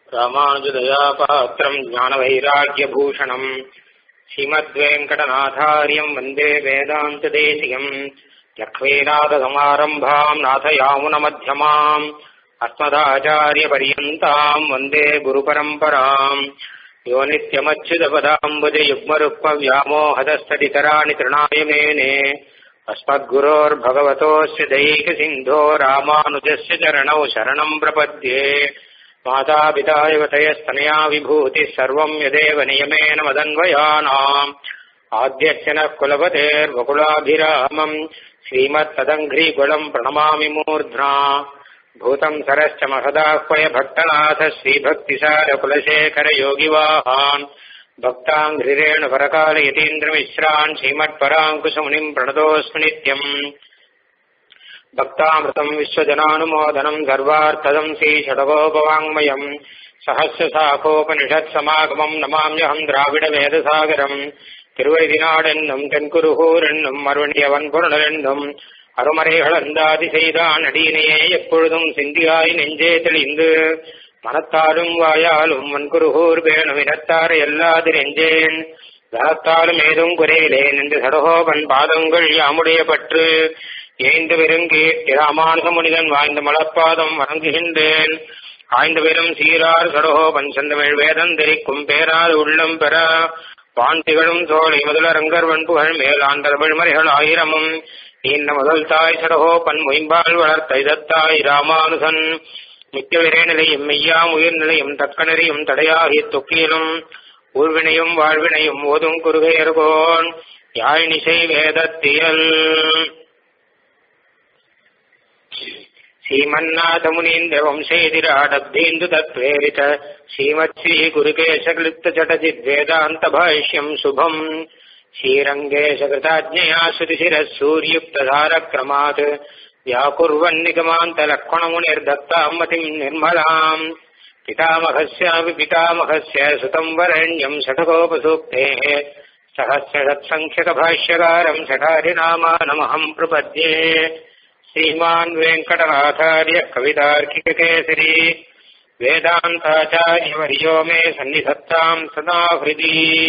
ராமானுஜதயா பாத்திரம் ஞானவைராக்கியபூஷணம் ஸ்ரீமத்வேங்கடநாதாரியம் வந்தே வேதாந்ததேசியம் லக்ஷ்மீநாதசமாரம்பாம் நாதயாமுனமத்தியமாம் அஸ்மதாச்சாரியபரியந்தாம் வந்தே குருபரம்பராம் யோ நித்யமच्युतपदाम्बुजयुग्मरुक्मव्यामोहदस्तदितराणि तृणाय मेने अस्मद्गुरोर्भगवतोऽस्य दैकसिन्धो रामानुजस्य चरणौ शरणम् प्रपद्ये मातापिता युवतयस्तनया विभूतिः सर्वम् यदेव नियमेन मदन्वयानाम् आद्यस्य नः कुलपतेर्वकुलाभिरामम् श्रीमत्तदङ्घ्रीकुलम् प्रणमामि मूर्ध्ना भूतम् सरश्च महदाह्वय भक्तनाथ श्रीभक्तिसारकुलशेखरयोगिवाहान् भक्ताङ्घ्रिरेणुपरकाल यतीन्द्रमिश्रान् श्रीमत्पराङ्कुशमुनिम् प्रणतोऽस्मि नित्यम् भक्तामृतम् विश्वजनानुमोदनम् सर्वार्थदम् श्रीषडगोपवाङ्मयम् सहस्रशाखोपनिषत्समागमम् नमाम्यहम् द्राविडवेदसागरम् திருவழிதினாடென்னும் தென்குருகூரென்னும் மறுவணியவன் பொருளென்னும் அருமறைகளந்தாதி செய்தான் அடியினையே எப்பொழுதும் சிந்தியாய் நெஞ்சே தெளிந்து மனத்தாலும் வாயாலும் வன்குருகூர் வேணும் இனத்தார் எல்லாது நெஞ்சேன் தனத்தாலும் ஏதும் குறையிலேன் என்று சடகோபன் பாதங்கள் யாமுடைய பற்று ஏய்ந்து வெறுங்கி ராமானுக முனிதன் வாய்ந்த மலப்பாதம் வணங்குகின்றேன் ஆய்ந்து வெறும் சீரார் சடகோபன் செந்தமிழ் வேதம் தெரிக்கும் பேரால் உள்ளம் பெற பாண்டிகளும் சோழி முதலரங்கர் வன்புகள் மேலாண்ட தமிழ்மறைகள் ஆயிரமும் இந்த முதல் தாய் சடகோபன் மொயம்பால் வளர்த்த இதத்தாய் ராமானுசன் மிக்கவிரே நிலையும் மெய்யாம் உயிர் நிலையும் தக்க நெறியும் தடையாகி தொக்கியிலும் ஊழ்வினையும் வாழ்வினையும் ஓதும் குறுகையர்கோன் யாழினிசை வேதத்தியல் श्रीमन्नाथमुनीन्द्र वंशेदिराडब्धेन्दु तत्प्रेरित श्रीमत् श्रीगुरुकेशक्लिप्त चटचिद्वेदान्तभाष्यम् शुभम् श्रीरङ्गेशकृताज्ञया श्रुतिशिरः सूर्युक्तधारक्रमात् व्याकुर्वन्निगमान्तलक्ष्मणमुनिर्दत्ताम् मतिम् निर्मलाम् पितामहस्यापि पितामहस्य सुतम् वरेण्यम् षठकोपसूक्तेः सहस्रषत्सङ्ख्यकभाष्यकारम् षठारिनामानमहम् प्रपद्ये श्रीमान् वेङ्कटनाथार्य कवितार्किककेसरी वेदान्ताचार्यवर्यो मे सन्निधत्ताम् सदा ஹிருதி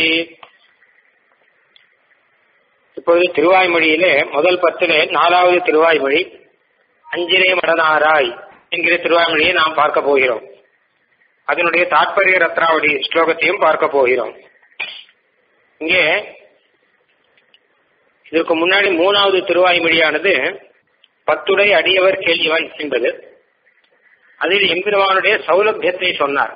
இப்போது திருவாய்மொழியிலே முதல் பத்திலே நாலாவது திருவாய்மொழி அஞ்சிலே மடனாராய் என்கிற திருவாய்மொழியை நாம் பார்க்க போகிறோம் அதனுடைய தாற்பரிய ரத்னாவளி ஸ்லோகத்தையும் பார்க்க போகிறோம் இங்கே இதற்கு முன்னாடி மூணாவது திருவாய்மொழியானது பத்துடை அடியவர் கேள்விவன் என்பது அதில் எம்பெருமானுடைய சௌலபியத்தை சொன்னார்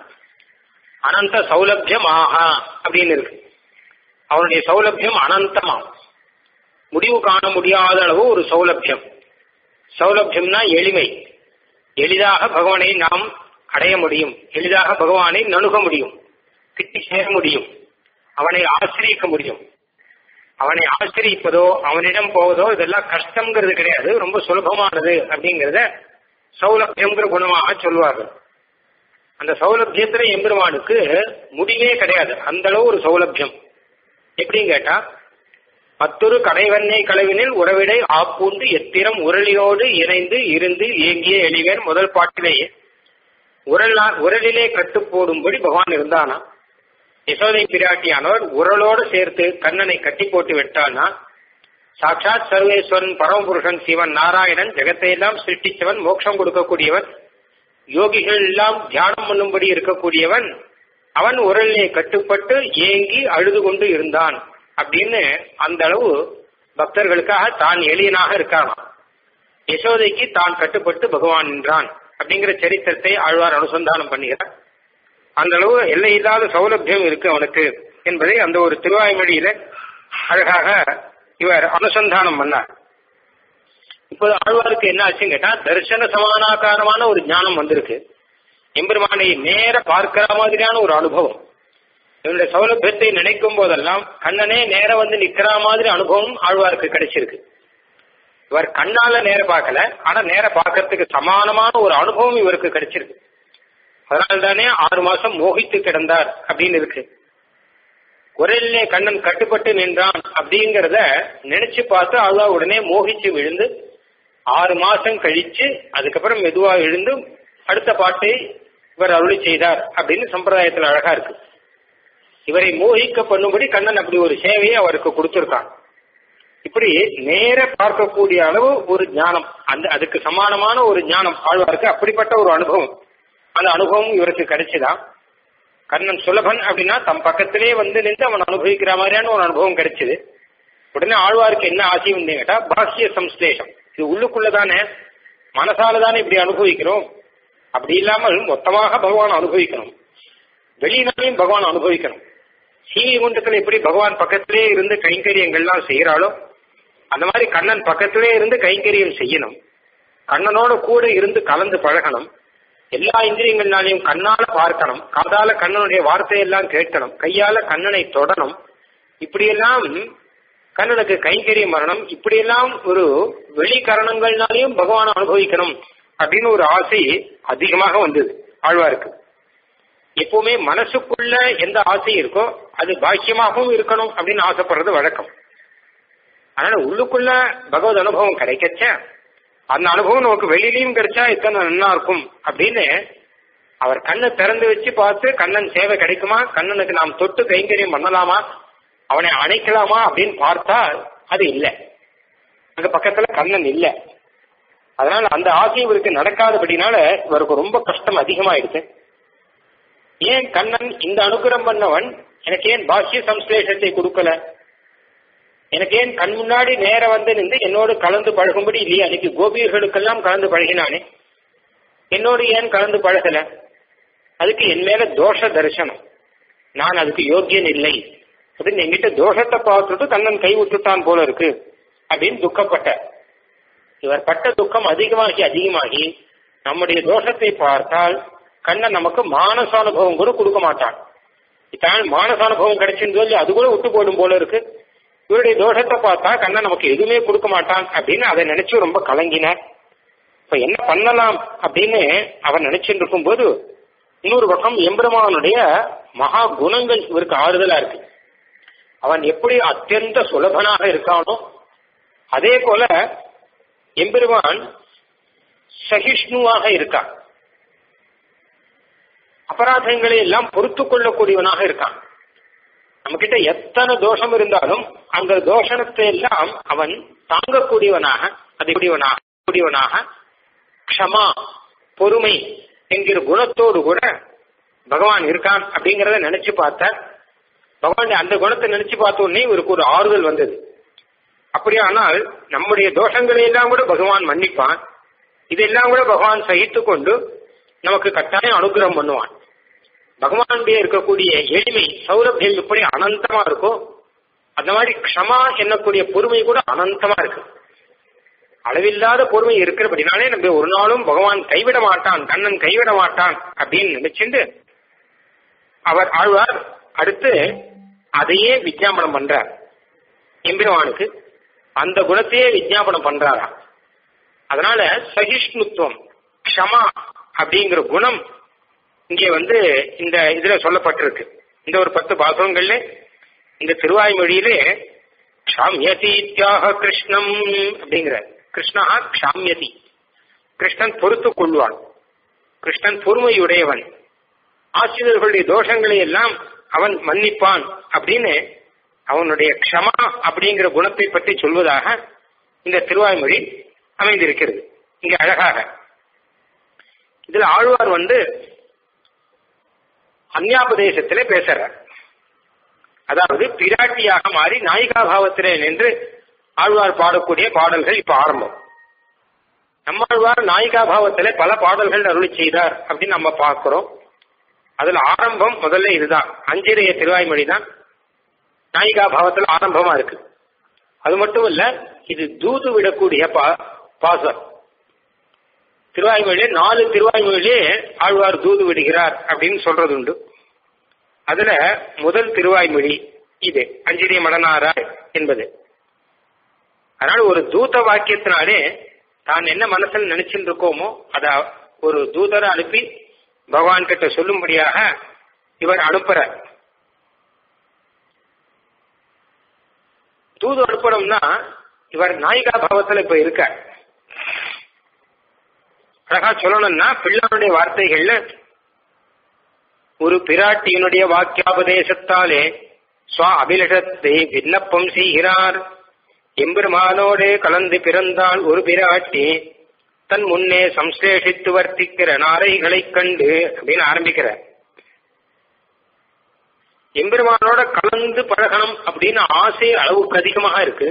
அனந்த சௌலபியம் ஆஹா அப்படின்னு இருக்கு அவனுடைய சௌலபியம் அனந்தமாம் முடிவு காண முடியாத அளவு ஒரு சௌலபியம் சௌலபியம்னா எளிமை எளிதாக பகவானை நாம் அடைய முடியும் எளிதாக பகவானை நணுக முடியும் கிட்டி சேர முடியும் அவனை ஆசிரியக்க முடியும் அவனை ஆசிரியப்பதோ அவனிடம் போவதோ இதெல்லாம் கஷ்டம்ங்கிறது கிடையாது ரொம்ப சுலபமானது அப்படிங்கிறத சௌலபியம்ங்கிற குணமாக சொல்வார்கள் அந்த சௌலபியத்துல எம்பெருமானுக்கு முடிவே கிடையாது அந்த அளவு ஒரு சௌலபியம் எப்படின்னு கேட்டா மற்றொரு கடைவண்ணை கலவினில் உறவிடை ஆப்பூண்டு எத்திரம் உரளியோடு இணைந்து இருந்து இயங்கிய எளிவேன் முதல் பாட்டிலேயே உரலா உரலிலே கட்டு போடும்படி பகவான் இருந்தானா யசோதை பிராட்டியானவர் உரலோடு சேர்த்து கண்ணனை கட்டி போட்டு விட்டானா சாட்சாத் சர்வேஸ்வரன் பரமபுருஷன் சிவன் நாராயணன் ஜெகத்தை எல்லாம் சிருஷ்டிச்சவன் மோட்சம் கொடுக்கக்கூடியவன் யோகிகள் எல்லாம் தியானம் பண்ணும்படி இருக்கக்கூடியவன் அவன் உரலிலே கட்டுப்பட்டு ஏங்கி அழுது கொண்டு இருந்தான் அப்படின்னு அந்த அளவு பக்தர்களுக்காக தான் எளியனாக இருக்கானாம் யசோதைக்கு தான் கட்டுப்பட்டு பகவான் நின்றான் அப்படிங்கிற சரித்திரத்தை ஆழ்வார் அனுசந்தானம் பண்ணுகிறார் அந்த அளவு எல்லை இல்லாத சௌலபியம் இருக்கு அவனுக்கு என்பதை அந்த ஒரு திருவாய்மொழியில அழகாக இவர் அனுசந்தானம் பண்ணார் இப்போது ஆழ்வாருக்கு என்ன ஆச்சுன்னு கேட்டா தரிசன சமானாகாரமான ஒரு ஞானம் வந்திருக்கு எம்பெருமானை நேர பார்க்கிற மாதிரியான ஒரு அனுபவம் இவனுடைய சௌலபியத்தை நினைக்கும் போதெல்லாம் கண்ணனே நேர வந்து நிக்கிற மாதிரி அனுபவம் ஆழ்வாருக்கு கிடைச்சிருக்கு இவர் கண்ணால நேர பார்க்கல ஆனா நேர பார்க்கறதுக்கு சமானமான ஒரு அனுபவம் இவருக்கு கிடைச்சிருக்கு அதனால்தானே ஆறு மாசம் மோகித்து கிடந்தார் அப்படின்னு இருக்கு குரலிலே கண்ணன் கட்டுப்பட்டு நின்றான் அப்படிங்கிறத நினைச்சு பார்த்து அவ்வளோ உடனே மோகிச்சு விழுந்து ஆறு மாசம் கழிச்சு அதுக்கப்புறம் மெதுவா எழுந்து அடுத்த பாட்டை இவர் அருளி செய்தார் அப்படின்னு சம்பிரதாயத்துல அழகா இருக்கு இவரை மோகிக்க பண்ணும்படி கண்ணன் அப்படி ஒரு சேவையை அவருக்கு கொடுத்திருக்கான் இப்படி நேர பார்க்கக்கூடிய அளவு ஒரு ஞானம் அந்த அதுக்கு சமானமான ஒரு ஞானம் ஆழ்வாருக்கு அப்படிப்பட்ட ஒரு அனுபவம் அந்த அனுபவம் இவருக்கு கிடைச்சுதான் கண்ணன் சுலபன் அப்படின்னா தம் பக்கத்திலே வந்து நின்று அவன் அனுபவிக்கிற மாதிரியான ஒரு அனுபவம் கிடைச்சது உடனே ஆழ்வாருக்கு என்ன ஆசை வந்து கேட்டா பாஹ்ய சம்ஸ்லேஷம் இது உள்ளுக்குள்ளதானே மனசால தானே இப்படி அனுபவிக்கிறோம் அப்படி இல்லாமல் மொத்தமாக பகவான் அனுபவிக்கணும் வெளியினாலையும் பகவான் அனுபவிக்கணும் சீவி குண்டத்துல எப்படி பகவான் பக்கத்திலே இருந்து கைங்கரியங்கள்லாம் செய்யறாளோ அந்த மாதிரி கண்ணன் பக்கத்திலே இருந்து கைங்கரியம் செய்யணும் கண்ணனோட கூட இருந்து கலந்து பழகணும் எல்லா இந்திரியங்கள்னாலையும் கண்ணால பார்க்கணும் காதால கண்ணனுடைய வார்த்தையெல்லாம் கேட்கணும் கையால கண்ணனை தொடணும் இப்படியெல்லாம் கண்ணனுக்கு கைங்கரியம் வரணும் இப்படியெல்லாம் ஒரு வெளி கரணங்கள்னாலையும் பகவானை அனுபவிக்கணும் அப்படின்னு ஒரு ஆசை அதிகமாக வந்தது ஆழ்வாருக்கு எப்பவுமே மனசுக்குள்ள எந்த ஆசை இருக்கோ அது பாக்கியமாகவும் இருக்கணும் அப்படின்னு ஆசைப்படுறது வழக்கம் அதனால உள்ளுக்குள்ள பகவத் அனுபவம் கிடைக்கச்ச அந்த அனுபவம் நமக்கு வெளியிலையும் கிடைச்சா எத்தனை நல்லா இருக்கும் அப்படின்னு அவர் கண்ணை திறந்து வச்சு பார்த்து கண்ணன் சேவை கிடைக்குமா கண்ணனுக்கு நாம் தொட்டு கைங்கரியம் பண்ணலாமா அவனை அணைக்கலாமா அப்படின்னு பார்த்தா அது இல்லை அங்க பக்கத்துல கண்ணன் இல்லை அதனால அந்த ஆசை இவருக்கு நடக்காதபடினால இவருக்கு ரொம்ப கஷ்டம் அதிகமாயிடுச்சு ஏன் கண்ணன் இந்த அனுகிரம் பண்ணவன் எனக்கு ஏன் பாஷ்ய சம்ஸ்லேஷத்தை கொடுக்கல எனக்கு ஏன் கண் முன்னாடி நேர வந்து நின்று என்னோடு கலந்து பழகும்படி இல்லையா அன்னைக்கு கோபியர்களுக்கெல்லாம் கலந்து பழகினானே என்னோடு ஏன் கலந்து பழகல அதுக்கு என் மேல தோஷ தரிசனம் நான் அதுக்கு யோக்கியன் இல்லை அப்படின்னு என்கிட்ட தோஷத்தை பார்த்துட்டு கண்ணன் கை விட்டுட்டான் போல இருக்கு அப்படின்னு துக்கப்பட்ட இவர் பட்ட துக்கம் அதிகமாகி அதிகமாகி நம்முடைய தோஷத்தை பார்த்தால் கண்ணன் நமக்கு மானசானுபவம் கூட கொடுக்க மாட்டான் இத்தான் மானசானுபவம் கிடைச்சிருந்து சொல்லி அது கூட விட்டு போடும் போல இருக்கு இவருடைய தோஷத்தை பார்த்தா கண்ணன் நமக்கு எதுவுமே கொடுக்க மாட்டான் அப்படின்னு அதை நினைச்சு ரொம்ப கலங்கினார் இப்ப என்ன பண்ணலாம் அப்படின்னு அவர் நினைச்சுட்டு இருக்கும் போது இன்னொரு பக்கம் எம்பெருமானுடைய மகா குணங்கள் இவருக்கு ஆறுதலா இருக்கு அவன் எப்படி அத்தியந்த சுலபனாக இருக்கானோ அதே போல எம்பெருமான் சகிஷ்ணுவாக இருக்கான் அபராதங்களை எல்லாம் பொறுத்து கொள்ளக்கூடியவனாக இருக்கான் நம்ம கிட்ட எத்தனை தோஷம் இருந்தாலும் அந்த தோஷணத்தை எல்லாம் அவன் தாங்கக்கூடியவனாக அதுக்கூடியவனாக கூடியவனாக க்ஷமா பொறுமை என்கிற குணத்தோடு கூட பகவான் இருக்கான் அப்படிங்கறத நினைச்சு பார்த்த பகவான் அந்த குணத்தை நினைச்சு பார்த்த உடனே இவருக்கு ஒரு ஆறுதல் வந்தது அப்படியானால் நம்முடைய தோஷங்களை எல்லாம் கூட பகவான் மன்னிப்பான் இதெல்லாம் கூட பகவான் சகித்து கொண்டு நமக்கு கட்டாயம் அனுகிரகம் பண்ணுவான் பகவானுடைய இருக்கக்கூடிய எளிமை சௌரபியம் எப்படி அனந்தமா இருக்கோ அந்த மாதிரி க்ஷமா என்னக்கூடிய பொறுமை கூட அனந்தமா இருக்கு அளவில்லாத பொறுமை இருக்கிறபடினாலே நம்ம ஒரு நாளும் பகவான் கைவிட மாட்டான் கண்ணன் கைவிட மாட்டான் அப்படின்னு நினைச்சுட்டு அவர் ஆழ்வார் அடுத்து அதையே விஜாபனம் பண்றார் எம்பெருமானுக்கு அந்த குணத்தையே விஜாபனம் பண்றாரா அதனால சகிஷ்ணுத்துவம் க்ஷமா அப்படிங்கிற குணம் இங்கே வந்து இந்த இதுல சொல்லப்பட்டிருக்கு இந்த ஒரு பத்து பாசங்கள்ல இந்த திருவாய்மொழியிலே க்ஷாமியதீத்யாக கிருஷ்ணம் அப்படிங்கிற கிருஷ்ணா க்ஷாமியதி கிருஷ்ணன் பொறுத்து கொள்வான் கிருஷ்ணன் பொறுமையுடையவன் ஆசிரியர்களுடைய தோஷங்களை எல்லாம் அவன் மன்னிப்பான் அப்படின்னு அவனுடைய க்ஷமா அப்படிங்கிற குணத்தை பற்றி சொல்வதாக இந்த திருவாய்மொழி அமைந்திருக்கிறது இங்க அழகாக இதுல ஆழ்வார் வந்து அந்யாபதேசத்திலே பேசுறார் அதாவது பிராட்டியாக மாறி நாயிகா பாவத்திலே நின்று ஆழ்வார் பாடக்கூடிய பாடல்கள் இப்ப ஆரம்பம் நம்மாழ்வார் நாயிகா பாவத்திலே பல பாடல்கள் அருளி செய்தார் அப்படின்னு நம்ம பார்க்கிறோம் அதுல ஆரம்பம் முதல்ல இதுதான் அஞ்சிரைய திருவாய்மொழி தான் நாயிகா பாவத்தில் ஆரம்பமா இருக்கு அது மட்டும் இல்ல இது தூது விடக்கூடிய பா பாசம் திருவாய்மொழியே நாலு திருவாய்மொழியே ஆழ்வார் தூது விடுகிறார் அப்படின்னு சொல்றது உண்டு அதுல முதல் திருவாய்மொழி இது அஞ்சிரிய மடனாராய் என்பது அதனால ஒரு தூத வாக்கியத்தினாலே தான் என்ன மனசில் நினைச்சுட்டு இருக்கோமோ அத ஒரு தூதரை அனுப்பி பகவான் கிட்ட சொல்லும்படியாக இவர் அனுப்புறார் தூது அனுப்பணும்னா இவர் நாயிகா பாவத்துல இப்ப இருக்க அழகா சொல்லணும்னா பிள்ளாருடைய வார்த்தைகள்ல ஒரு பிராட்டியினுடைய வாக்கியாபதேசத்தாலே ஸ்வ அபிலஷத்தை விண்ணப்பம் செய்கிறார் எம்பெருமானோடு கலந்து பிறந்தால் ஒரு பிராட்டி தன் முன்னே சம்ஸ்லேஷித்து வர்த்திக்கிற நாரைகளைக் கண்டு அப்படின்னு ஆரம்பிக்கிறார் எம்பெருமானோட கலந்து பழகணும் அப்படின்னு ஆசை அளவுக்கு அதிகமாக இருக்கு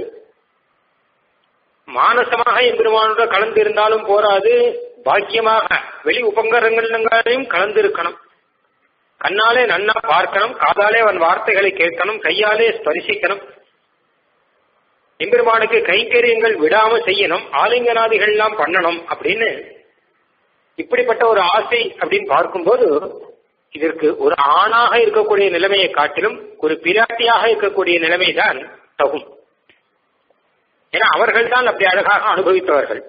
மானசமாக எம்பெருமானோட கலந்து இருந்தாலும் போராது பாக்கியமாக வெளி உபங்கரங்களையும் கலந்து இருக்கணும் கண்ணாலே நன்னா பார்க்கணும் காதாலே அவன் வார்த்தைகளை கேட்கணும் கையாலே ஸ்பரிசிக்கணும் எம்பெருமானுக்கு கைங்கரியங்கள் விடாம செய்யணும் ஆலிங்கனாதிகள் எல்லாம் பண்ணணும் அப்படின்னு இப்படிப்பட்ட ஒரு ஆசை அப்படின்னு பார்க்கும்போது இதற்கு ஒரு ஆணாக இருக்கக்கூடிய நிலைமையை காட்டிலும் ஒரு பிராட்டியாக இருக்கக்கூடிய நிலைமை தான் தகும் ஏன்னா அவர்கள் தான் அப்படி அழகாக அனுபவித்தவர்கள்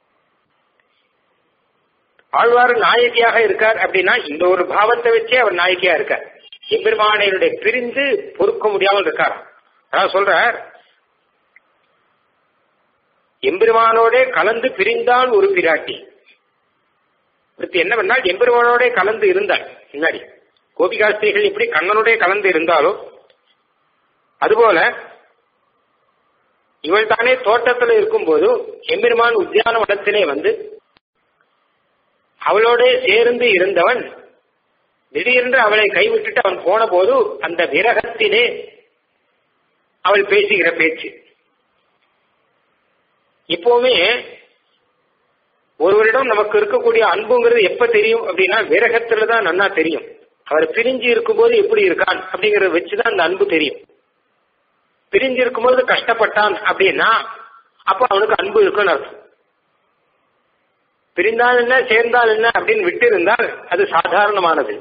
ஆழ்வார் நாயகியாக இருக்கார் அப்படின்னா இந்த ஒரு பாவத்தை வச்சே அவர் நாயகியா இருக்கார் எம்பெருமானையுடைய பிரிந்து பொறுக்க முடியாமல் இருக்கார் அதான் சொல்றார் எம்பெருமானோட கலந்து பிரிந்தால் ஒரு பிராட்டி அடுத்து என்னவென்றால் எம்பெருமானோட கலந்து இருந்தாள் முன்னாடி கோபிகாஸ்திரிகள் எப்படி கண்ணனுடைய கலந்து இருந்தாலோ அதுபோல இவள் தானே தோட்டத்தில் இருக்கும்போது எம்பெருமான் உத்தியான வனத்திலே வந்து அவளோட சேர்ந்து இருந்தவன் திடீரென்று அவளை கைவிட்டுட்டு அவன் போன போது அந்த விரகத்திலே அவள் பேசுகிற பேச்சு இப்பவுமே ஒருவரிடம் நமக்கு இருக்கக்கூடிய அன்புங்கிறது எப்ப தெரியும் அப்படின்னா விரகத்துல தான் நன்னா தெரியும் அவர் பிரிஞ்சு இருக்கும்போது எப்படி இருக்கான் அப்படிங்கறத வச்சுதான் அந்த அன்பு தெரியும் பிரிஞ்சு இருக்கும்போது கஷ்டப்பட்டான் அப்படின்னா அப்ப அவனுக்கு அன்பு இருக்குன்னு அர்த்தம் பிரிந்தால் என்ன சேர்ந்தால் என்ன அப்படின்னு விட்டு இருந்தால் அது சாதாரணமானது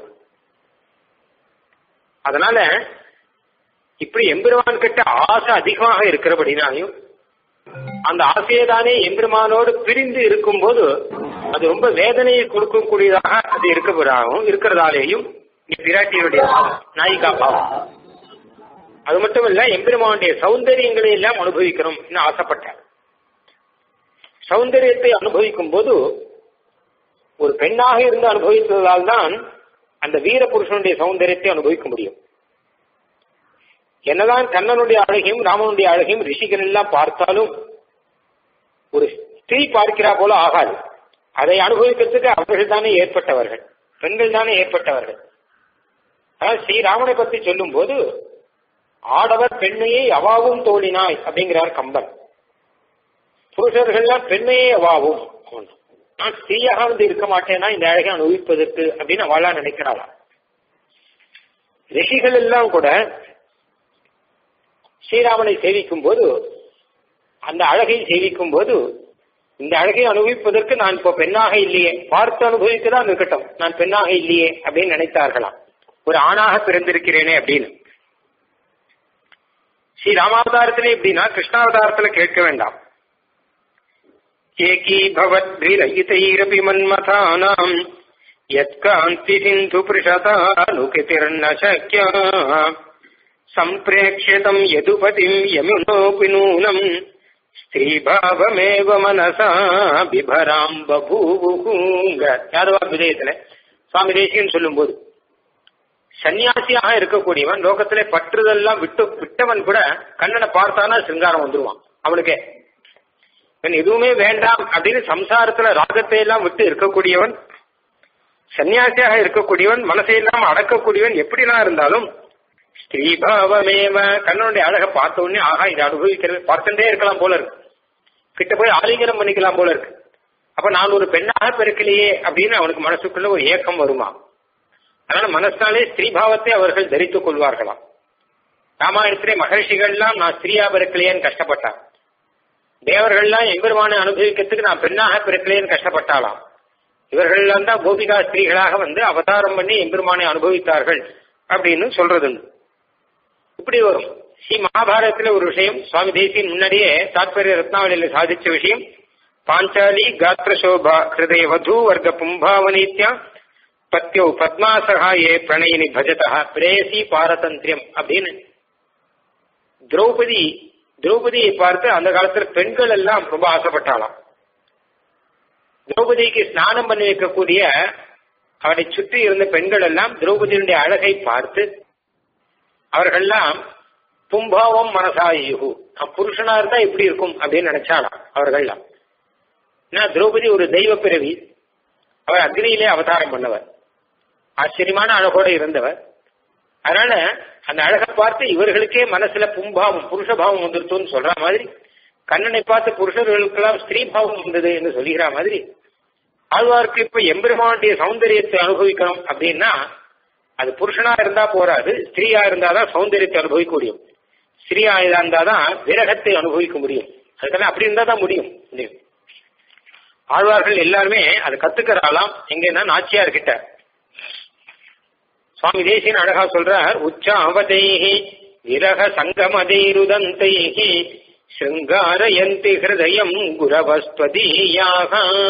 அதனால இப்படி எம்பெருமான் கிட்ட ஆசை அதிகமாக இருக்கிறபடினாலையும் அந்த ஆசையை தானே எம்பெருமானோடு பிரிந்து இருக்கும்போது அது ரொம்ப வேதனையை கொடுக்கக்கூடியதாக அது இருக்கிறதாகவும் இருக்கிறதாலேயும் பிராட்டியுடைய நாயிகா பாவம் அது மட்டும் இல்ல எம்பெருமானுடைய சௌந்தரியங்களை எல்லாம் அனுபவிக்கணும் ஆசைப்பட்டார் சௌந்தரியத்தை அனுபவிக்கும் போது ஒரு பெண்ணாக இருந்து அனுபவித்ததால் தான் அந்த வீர புருஷனுடைய சௌந்தரியத்தை அனுபவிக்க முடியும் என்னதான் கண்ணனுடைய அழகையும் ராமனுடைய அழகையும் ரிஷிகள் எல்லாம் பார்த்தாலும் ஒரு ஸ்திரீ பார்க்கிறா போல ஆகாது அதை அனுபவிக்கிறதுக்கு அவர்கள் தானே ஏற்பட்டவர்கள் பெண்கள் தானே ஏற்பட்டவர்கள் அதாவது ஸ்ரீராமனை பத்தி சொல்லும் போது ஆடவர் பெண்ணையை அவாவும் தோழினாய் அப்படிங்கிறார் கம்பன் புருஷர்கள்லாம் பெண்ணையே அவாவும் நான் ஸ்திரீயாக வந்து இருக்க மாட்டேன்னா இந்த அழகை அனுபவிப்பதற்கு அப்படின்னு அவளா நினைக்கிறாளா ரிஷிகள் எல்லாம் கூட ஸ்ரீராமனை சேவிக்கும் போது அந்த அழகை சேவிக்கும் போது இந்த அழகை அனுபவிப்பதற்கு நான் இப்போ பெண்ணாக இல்லையே பார்த்து அனுபவிக்கதான் இருக்கட்டும் நான் பெண்ணாக இல்லையே அப்படின்னு நினைத்தார்களாம் ஒரு ஆணாக பிறந்திருக்கிறேனே அப்படின்னு ஸ்ரீ ராமாவதாரத்திலே எப்படின்னா கிருஷ்ணாவதாரத்துல கேட்க வேண்டாம் ஏகீபவத்ரிரயிதைரபி மன்மதானாம் யத்காந்தி சிந்து பிருஷதானுகிதிர்ன சக்கியா சம்பிரேக்ஷிதம் யதுபதிம் யமுனோபி நூனம் ஸ்திரீபாவமேவ மனசா பிபராம் பபூவுங்க யாதவா விதயத்துல சுவாமி தேசியன் சொல்லும்போது சன்னியாசியாக இருக்கக்கூடியவன் லோகத்திலே பற்றுதெல்லாம் விட்டு விட்டவன் கூட கண்ணனை பார்த்தானா சிங்காரம் வந்துருவான் அவனுக்கே இவன் எதுவுமே வேண்டாம் அப்படின்னு சம்சாரத்துல ராகத்தை எல்லாம் விட்டு இருக்கக்கூடியவன் சன்னியாசியாக இருக்கக்கூடியவன் மனசையெல்லாம் அடக்கக்கூடியவன் எப்படிலாம் இருந்தாலும் ஸ்ரீபாவமேவ கண்ணனுடைய அழகை பார்த்த உடனே ஆகா இதை அனுபவிக்கிறது பார்த்துட்டே இருக்கலாம் போல இருக்கு கிட்ட போய் ஆலிங்கனம் பண்ணிக்கலாம் போல இருக்கு அப்ப நான் ஒரு பெண்ணாக பிறக்கலையே அப்படின்னு அவனுக்கு மனசுக்குள்ள ஒரு ஏக்கம் வருமா அதனால மனசாலே ஸ்ரீபாவத்தை அவர்கள் தரித்துக் கொள்வார்களாம் ராமாயணத்திலே மகர்ஷிகள்லாம் நான் ஸ்திரீயா பிறக்கலையேன்னு கஷ்டப்பட்டான் தேவர்கள்லாம் எம்பெருமானை அனுபவிக்கிறதுக்கு நான் பெண்ணாக பிறக்கலையேன்னு கஷ்டப்பட்டாலாம் இவர்கள்லாம் தான் கோபிகா ஸ்திரீகளாக வந்து அவதாரம் பண்ணி எம்பெருமானை அனுபவித்தார்கள் அப்படின்னு சொல்றது இப்படி வரும் ஸ்ரீ மகாபாரதத்துல ஒரு விஷயம் சுவாமி தேசியன் முன்னாடியே தாத்பரிய ரத்னாவளியில சாதிச்ச விஷயம் பாஞ்சாலி காத்திர சோபா ஹிருதய வது வர்க்க பும்பாவனீத்யா பத்யோ பத்மாசகாயே பிரணயினி பஜதா பிரேயசி பாரதந்திரியம் அப்படின்னு திரௌபதி திரௌபதியை பார்த்து அந்த காலத்துல பெண்கள் எல்லாம் ரொம்ப ஆசைப்பட்டாலாம் திரௌபதிக்கு ஸ்நானம் பண்ணி வைக்கக்கூடிய அவரை சுற்றி இருந்த பெண்கள் எல்லாம் திரௌபதியினுடைய அழகை பார்த்து அவர்கள்லாம் பும்பாவம் மனசாயுகு புருஷனா இருந்தா எப்படி இருக்கும் அப்படின்னு நினைச்சாலாம் அவர்கள்லாம் ஏன்னா திரௌபதி ஒரு தெய்வ பிறவி அவர் அக்னியிலே அவதாரம் பண்ணவர் ஆச்சரியமான அழகோட இருந்தவர் அதனால அந்த அழகை பார்த்து இவர்களுக்கே மனசுல பும்பாவம் புருஷபாவம் வந்துருத்தோன்னு சொல்ற மாதிரி கண்ணனை பார்த்து புருஷர்களுக்கெல்லாம் ஸ்திரீ பாவம் வந்தது என்று சொல்லுகிற மாதிரி ஆழ்வார்க்கு இப்ப எம்பெருமானுடைய சௌந்தரியத்தை அனுபவிக்கணும் அப்படின்னா அது புருஷனா இருந்தா போராது ஸ்திரீயா இருந்தாதான் சௌந்தரியத்தை அனுபவிக்க முடியும் ஸ்திரீயா இருந்தாதான் விரகத்தை அனுபவிக்க முடியும் அதுக்கெல்லாம் அப்படி இருந்தா தான் முடியும் முடியும் ஆழ்வார்கள் எல்லாருமே அதை கத்துக்கிறாளாம் எங்கன்னா நாச்சியார் கிட்ட சுவாமி தேசியன் அழகா சொல்றார் உச்சாவதைஹி விரக சங்கமதைருதந்தைஹி சிருங்காரயந்தி ஹிருதயம் குரவஸ்வதீயாக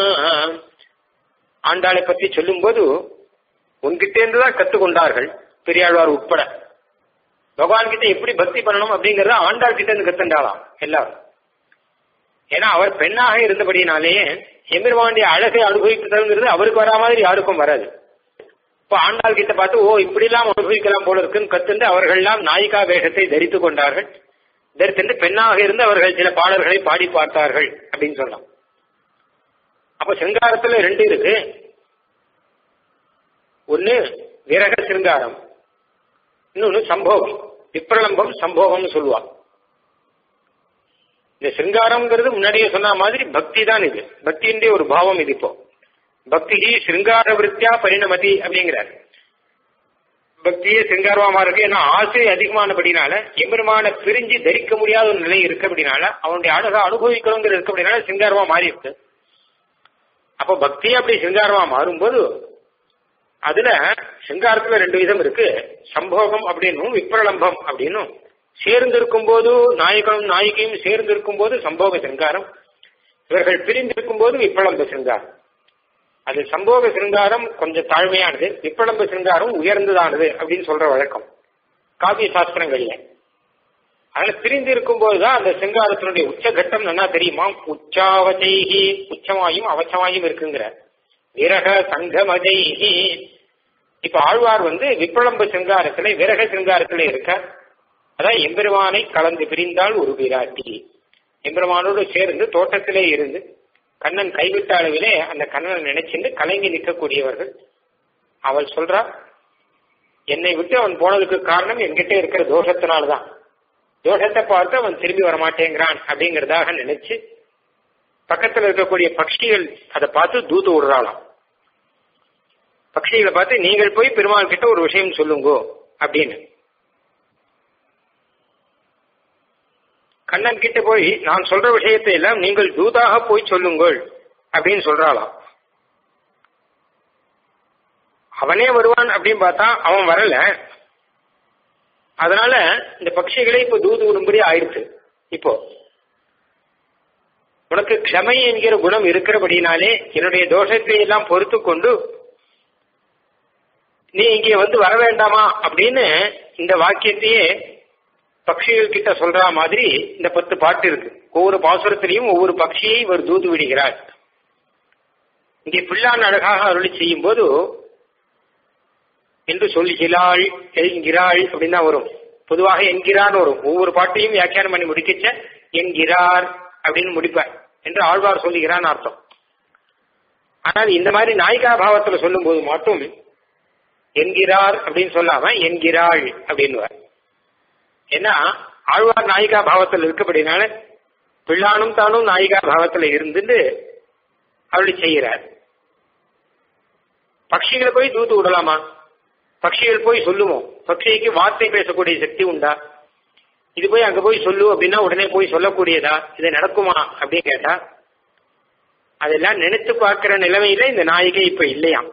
ஆண்டாளை பத்தி சொல்லும்போது உன்கிட்ட இருந்துதான் கத்துக்கொண்டார்கள் பெரியாழ்வார் உட்பட பகவான் கிட்ட எப்படி பக்தி பண்ணணும் அப்படிங்கறத ஆண்டாள் கிட்ட இருந்து கத்துண்டாளாம் எல்லாரும் ஏன்னா அவர் பெண்ணாக இருந்தபடினாலேயே எம்பெருமானுடைய அழகை அனுபவிக்கிறதுங்கிறது அவருக்கு வரா மாதிரி யாருக்கும் வராது இப்ப ஆண்டாள் கிட்ட பார்த்து ஓ இப்படி எல்லாம் அனுபவிக்கலாம் போல இருக்குன்னு கத்துண்டு அவர்கள்லாம் நாயிகா வேஷத்தை தரித்து கொண்டார்கள் தரித்து பெண்ணாக இருந்து அவர்கள் சில பாடல்களை பாடி பார்த்தார்கள் அப்படின்னு சொல்லலாம் அப்ப சிங்காரத்துல ரெண்டு இருக்கு ஒன்னு விரக சிருங்காரம் இன்னொன்னு சம்போகம் விப்ரலம்பம் சம்போகம்னு சொல்லுவா இந்த சிருங்காரம்ங்கிறது முன்னாடியே சொன்ன மாதிரி பக்தி தான் இது பக்தியினுடைய ஒரு பாவம் இது இப்போ பக்தி சிருங்கார விருத்தியா பரிணமதி அப்படிங்கிறார் பக்தியே சிங்காரமா இருக்கு ஏன்னா ஆசை அதிகமானபடினால எம்பெருமான பிரிஞ்சு தரிக்க முடியாத ஒரு நிலை இருக்கு அப்படினால அவனுடைய அழகா அனுபவிக்கணுங்கிற இருக்கு அப்படினால சிங்காரமா மாறி இருக்கு அப்ப பக்தியே அப்படி சிங்காரமா மாறும்போது அதுல சிங்காரத்துல ரெண்டு விதம் இருக்கு சம்போகம் அப்படின்னும் விப்ரலம்பம் அப்படின்னும் சேர்ந்து இருக்கும் போது நாயகனும் நாயகியும் சேர்ந்து இருக்கும் போது சம்போக சிங்காரம் இவர்கள் பிரிந்திருக்கும் போது விப்ரலம்ப சிங்காரம் அது சம்போக சிருங்காரம் கொஞ்சம் தாழ்மையானது விப்ரலம்ப சிருங்காரம் உயர்ந்ததானது அப்படின்னு சொல்ற வழக்கம் காவிய சாஸ்திரங்கள்ல அதனால பிரிந்து இருக்கும் போதுதான் அந்த சிங்காரத்தினுடைய உச்சகட்டம் நல்லா தெரியுமா உச்சாவச்சைகி உச்சமாயும் அவச்சமாயும் இருக்குங்கிற விரக சங்கமதைகி இப்ப ஆழ்வார் வந்து விப்ரலம்ப சிங்காரத்துல விரக சிங்காரத்துல இருக்க அதான் எம்பெருமானை கலந்து பிரிந்தால் ஒரு விராட்டி எம்பெருமானோடு சேர்ந்து தோட்டத்திலே இருந்து கண்ணன் கைவிட்ட அளவிலே அந்த கண்ணனை நினைச்சிருந்து கலங்கி நிற்கக்கூடியவர்கள் அவள் சொல்றா என்னை விட்டு அவன் போனதுக்கு காரணம் என்கிட்ட இருக்கிற தோஷத்தினால்தான் தோஷத்தை பார்த்து அவன் திரும்பி வரமாட்டேங்கிறான் அப்படிங்கறதாக நினைச்சு பக்கத்துல இருக்கக்கூடிய பட்சிகள் அதை பார்த்து தூத்து விடுறாளாம் பட்சிகளை பார்த்து நீங்கள் போய் பெருமாள் கிட்ட ஒரு விஷயம் சொல்லுங்கோ அப்படின்னு கண்ணன் கிட்ட போய் நான் சொல்ற விஷயத்தை எல்லாம் நீங்கள் தூதாக போய் சொல்லுங்கள் அப்படின்னு சொல்றாளாம் அவனே வருவான் அப்படின்னு பார்த்தா அவன் வரல அதனால இந்த பட்சிகளே இப்ப தூது விடும்படி ஆயிடுச்சு இப்போ உனக்கு க்ஷமை என்கிற குணம் இருக்கிறபடினாலே என்னுடைய தோஷத்தை எல்லாம் பொறுத்து கொண்டு நீ இங்கே வந்து வர வேண்டாமா அப்படின்னு இந்த வாக்கியத்தையே பட்சிகள் கிட்ட சொல்ற மாதிரி இந்த பத்து பாட்டு இருக்கு ஒவ்வொரு பாசுரத்திலையும் ஒவ்வொரு பட்சியை இவர் தூது விடுகிறார் இங்கே பிள்ளான் அழகாக அருளி செய்யும் போது என்று சொல்கிறாள் என்கிறாள் அப்படின்னு தான் வரும் பொதுவாக என்கிறான்னு வரும் ஒவ்வொரு பாட்டையும் வியாக்கியானம் பண்ணி முடிக்கச்ச என்கிறார் அப்படின்னு முடிப்பார் என்று ஆழ்வார் சொல்லுகிறான்னு அர்த்தம் ஆனால் இந்த மாதிரி நாயிகா பாவத்துல சொல்லும் போது மட்டும் என்கிறார் அப்படின்னு சொல்லாம என்கிறாள் அப்படின்னுவார் ஏன்னா ஆழ்வார் நாயிகா பாவத்தில் இருக்கப்படினால பிள்ளானும் தானும் நாயிகா பாவத்தில் இருந்துட்டு அவளை செய்கிறார் பட்சிகளை போய் தூத்து விடலாமா பட்சிகள் போய் சொல்லுவோம் பட்சிக்கு வார்த்தை பேசக்கூடிய சக்தி உண்டா இது போய் அங்க போய் சொல்லு அப்படின்னா உடனே போய் சொல்லக்கூடியதா இது நடக்குமா அப்படின்னு கேட்டா அதெல்லாம் நினைத்து பார்க்கிற நிலைமையில இந்த நாயிகை இப்ப இல்லையாம்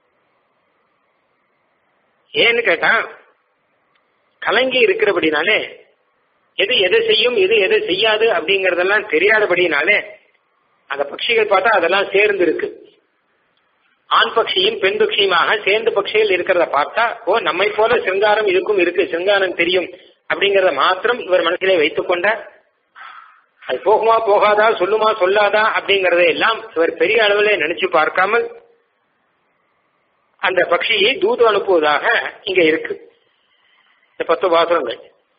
ஏன்னு கேட்டா கலங்கி இருக்கிறபடினாலே எது எதை செய்யும் எது எதை செய்யாது அப்படிங்கறதெல்லாம் தெரியாதபடினாலே அந்த பட்சிகள் பார்த்தா அதெல்லாம் சேர்ந்து இருக்கு ஆண் பட்சியும் பெண் பட்சியுமாக சேர்ந்து பட்சிகள் இருக்கிறத பார்த்தா ஓ நம்மை போல சிங்காரம் இதுக்கும் இருக்கு சிங்காரம் தெரியும் அப்படிங்கறத மாத்திரம் இவர் மனசிலே வைத்துக் கொண்ட அது போகுமா போகாதா சொல்லுமா சொல்லாதா அப்படிங்கறதை எல்லாம் இவர் பெரிய அளவில் நினைச்சு பார்க்காமல் அந்த பக்ஷியை தூது அனுப்புவதாக இங்க இருக்கு இந்த பத்து பாசுரங்கள்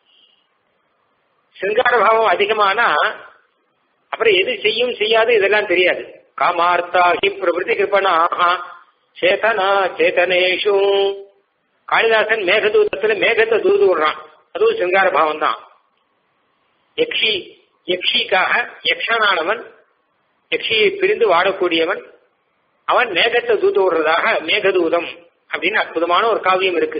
சிங்கார பாவம் அதிகமானா அப்புறம் எது செய்யும் செய்யாது இதெல்லாம் தெரியாது காமார்த்தாகி பிரபுதி கிருப்பனா சேதனா சேதனேஷு காளிதாசன் மேகதூதத்துல மேகத்தை தூது விடுறான் அதுவும் சிங்கார பாவம் தான் யக்ஷி யக்ஷிக்காக யக்ஷனானவன் யக்ஷியை பிரிந்து வாடக்கூடியவன் அவன் மேகத்தை தூது விடுறதாக மேகதூதம் அப்படின்னு அற்புதமான ஒரு காவியம் இருக்கு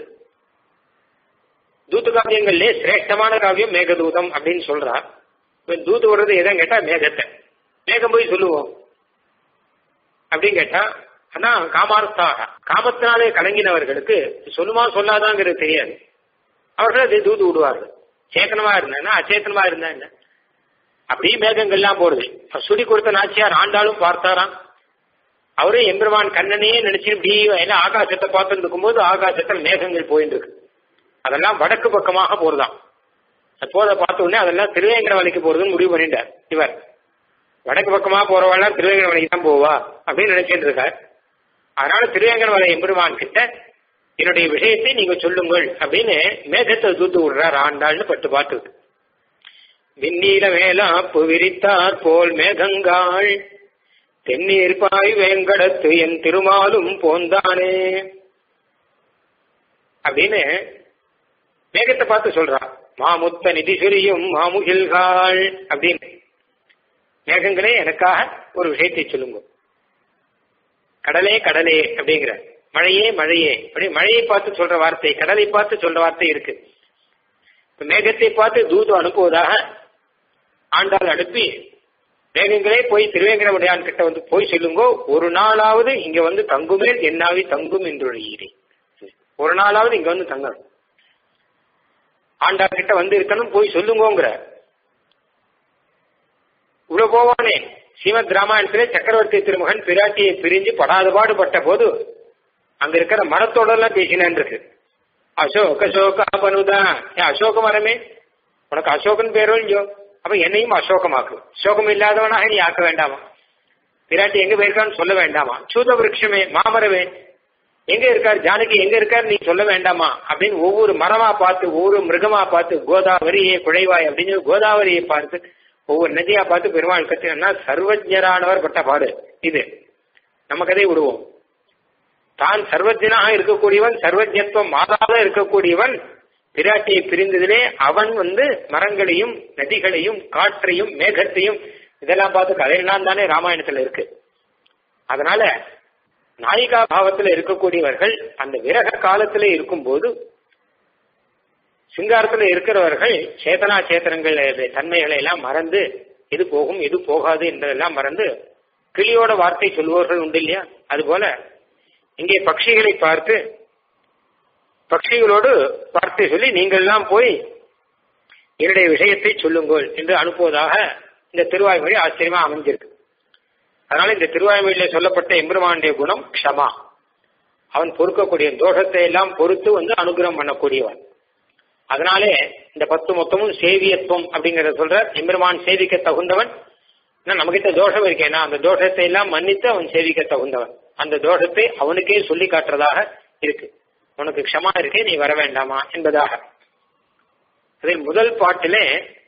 தூத்து காவியங்கள்லே சிரேஷ்டமான காவியம் மேகதூதம் அப்படின்னு சொல்றா இவன் தூது விடுறது எதான் கேட்டா மேகத்தை மேகம் போய் சொல்லுவோம் அப்படின்னு கேட்டா ஆனா காமார்த்தாக காமத்தினாலே கலங்கினவர்களுக்கு சொல்லுமா சொல்லாதாங்கிறது தெரியாது அவர்கள் அதை தூது விடுவார்கள் சேத்தனமா இருந்தா அச்சேத்தனமா இருந்தா என்ன அப்படியே மேகங்கள்லாம் போடுது சுடி கொடுத்த நாச்சியார் ஆண்டாலும் பார்த்தாராம் அவரே எம்பெருமான் கண்ணனையே நினைச்சு இப்படி எல்லாம் ஆகாசத்தை பார்த்துட்டு இருக்கும்போது ஆகாசத்தில் மேகங்கள் போயிட்டு இருக்கு அதெல்லாம் வடக்கு பக்கமாக போறதாம் போத பார்த்த உடனே அதெல்லாம் திருவேங்கடமலைக்கு போறதுன்னு முடிவு பண்ணிட்டார் இவர் வடக்கு பக்கமாக போறவாள் திருவேங்கடமலைக்கு தான் போவா அப்படின்னு நினைச்சிட்டு இருக்கார் அதனால திருவேங்கடமலை எம்பெருமான் கிட்ட என்னுடைய விஷயத்தை நீங்க சொல்லுங்கள் அப்படின்னு மேகத்தை தூத்து விடுறார் ஆண்டாள்னு பட்டு பாட்டு விண்ணீல மேலாப்பு விரித்தார் போல் மேகங்காள் தென்னீர் பாய் வேங்கடத்து என் திருமாலும் போந்தானே அப்படின்னு மேகத்தை பார்த்து சொல்றான் மாமுத்த நிதி சுரியும் மாமுகில்காள் அப்படின்னு மேகங்களே எனக்காக ஒரு விஷயத்தை சொல்லுங்க கடலே கடலே அப்படிங்கிற மழையே மழையே அப்படி மழையை பார்த்து சொல்ற வார்த்தை கடலை பார்த்து சொல்ற வார்த்தை இருக்கு மேகத்தை பார்த்து தூது அனுப்புவதாக ஆண்டாள் அனுப்பி மேகங்களே போய் திருவேங்கடமுடையான் கிட்ட வந்து போய் சொல்லுங்க ஒரு நாளாவது இங்க வந்து தங்குமே என்னாவி தங்கும் என்று ஒரு நாளாவது இங்க வந்து தங்கணும் ஆண்டாள் கிட்ட வந்து இருக்கணும் போய் சொல்லுங்கோங்கிற உள்ள போவானே ஸ்ரீமத் ராமாயணத்திலே சக்கரவர்த்தி திருமகன் பிராட்டியை பிரிஞ்சு படாத பாடுபட்ட போது அங்க இருக்கிற மரத்தோட எல்லாம் பேசினான் இருக்கு அசோக அசோக பனுதா ஏன் அசோக மரமே உனக்கு அசோகன் பேரோ இல்லையோ அப்ப என்னையும் அசோகமாக்கு சோகம் இல்லாதவனாக நீ ஆக்க வேண்டாமா பிராட்டி எங்க போயிருக்கான்னு சொல்ல வேண்டாமா சூத விரட்சமே மாமரமே எங்க இருக்கார் ஜானகி எங்க இருக்கார் நீ சொல்ல வேண்டாமா அப்படின்னு ஒவ்வொரு மரமா பார்த்து ஒவ்வொரு மிருகமா பார்த்து கோதாவரியே குழைவாய் அப்படின்னு கோதாவரியை பார்த்து ஒவ்வொரு நதியா பார்த்து பெருமாள் கத்தினா சர்வஜரானவர் பட்ட பாடு இது நம்ம கதை விடுவோம் தான் சர்வஜனாக இருக்கக்கூடியவன் சர்வஜத்துவம் மாறாத இருக்கக்கூடியவன் பிராட்டியை பிரிந்ததிலே அவன் வந்து மரங்களையும் நதிகளையும் காற்றையும் மேகத்தையும் இதெல்லாம் பார்த்து கதையெல்லாம் தானே ராமாயணத்துல இருக்கு அதனால நாயிகா பாவத்துல இருக்கக்கூடியவர்கள் அந்த விரக காலத்துல இருக்கும்போது சிங்காரத்துல இருக்கிறவர்கள் சேதனா சேத்தனங்கள் தன்மைகளை எல்லாம் மறந்து எது போகும் எது போகாது என்பதெல்லாம் மறந்து கிளியோட வார்த்தை சொல்லுவவர்கள் உண்டு இல்லையா அதுபோல இங்கே பட்சிகளை பார்த்து பட்சிகளோடு வார்த்தை சொல்லி நீங்கள் எல்லாம் போய் என்னுடைய விஷயத்தை சொல்லுங்கள் என்று அனுப்புவதாக இந்த திருவாய்மொழி ஆச்சரியமா அமைஞ்சிருக்கு அதனால இந்த திருவாய்மொழியில சொல்லப்பட்ட எம்பெருமானுடைய குணம் க்ஷமா அவன் பொறுக்கக்கூடிய தோஷத்தை எல்லாம் பொறுத்து வந்து அனுகிரகம் பண்ணக்கூடியவன் அதனாலே இந்த பத்து மொத்தமும் சேவியத்துவம் அப்படிங்கறத சொல்ற எம்பெருமான் சேவிக்க தகுந்தவன் நம்ம கிட்ட தோஷம் இருக்கேனா அந்த தோஷத்தை எல்லாம் மன்னித்து அவன் சேவிக்க தகுந்தவன் அந்த தோஷத்தை அவனுக்கே சொல்லி காட்டுறதாக இருக்கு உனக்கு க்ஷமா இருக்கே நீ வர வேண்டாமா என்பதாக அதில் முதல் பாட்டிலே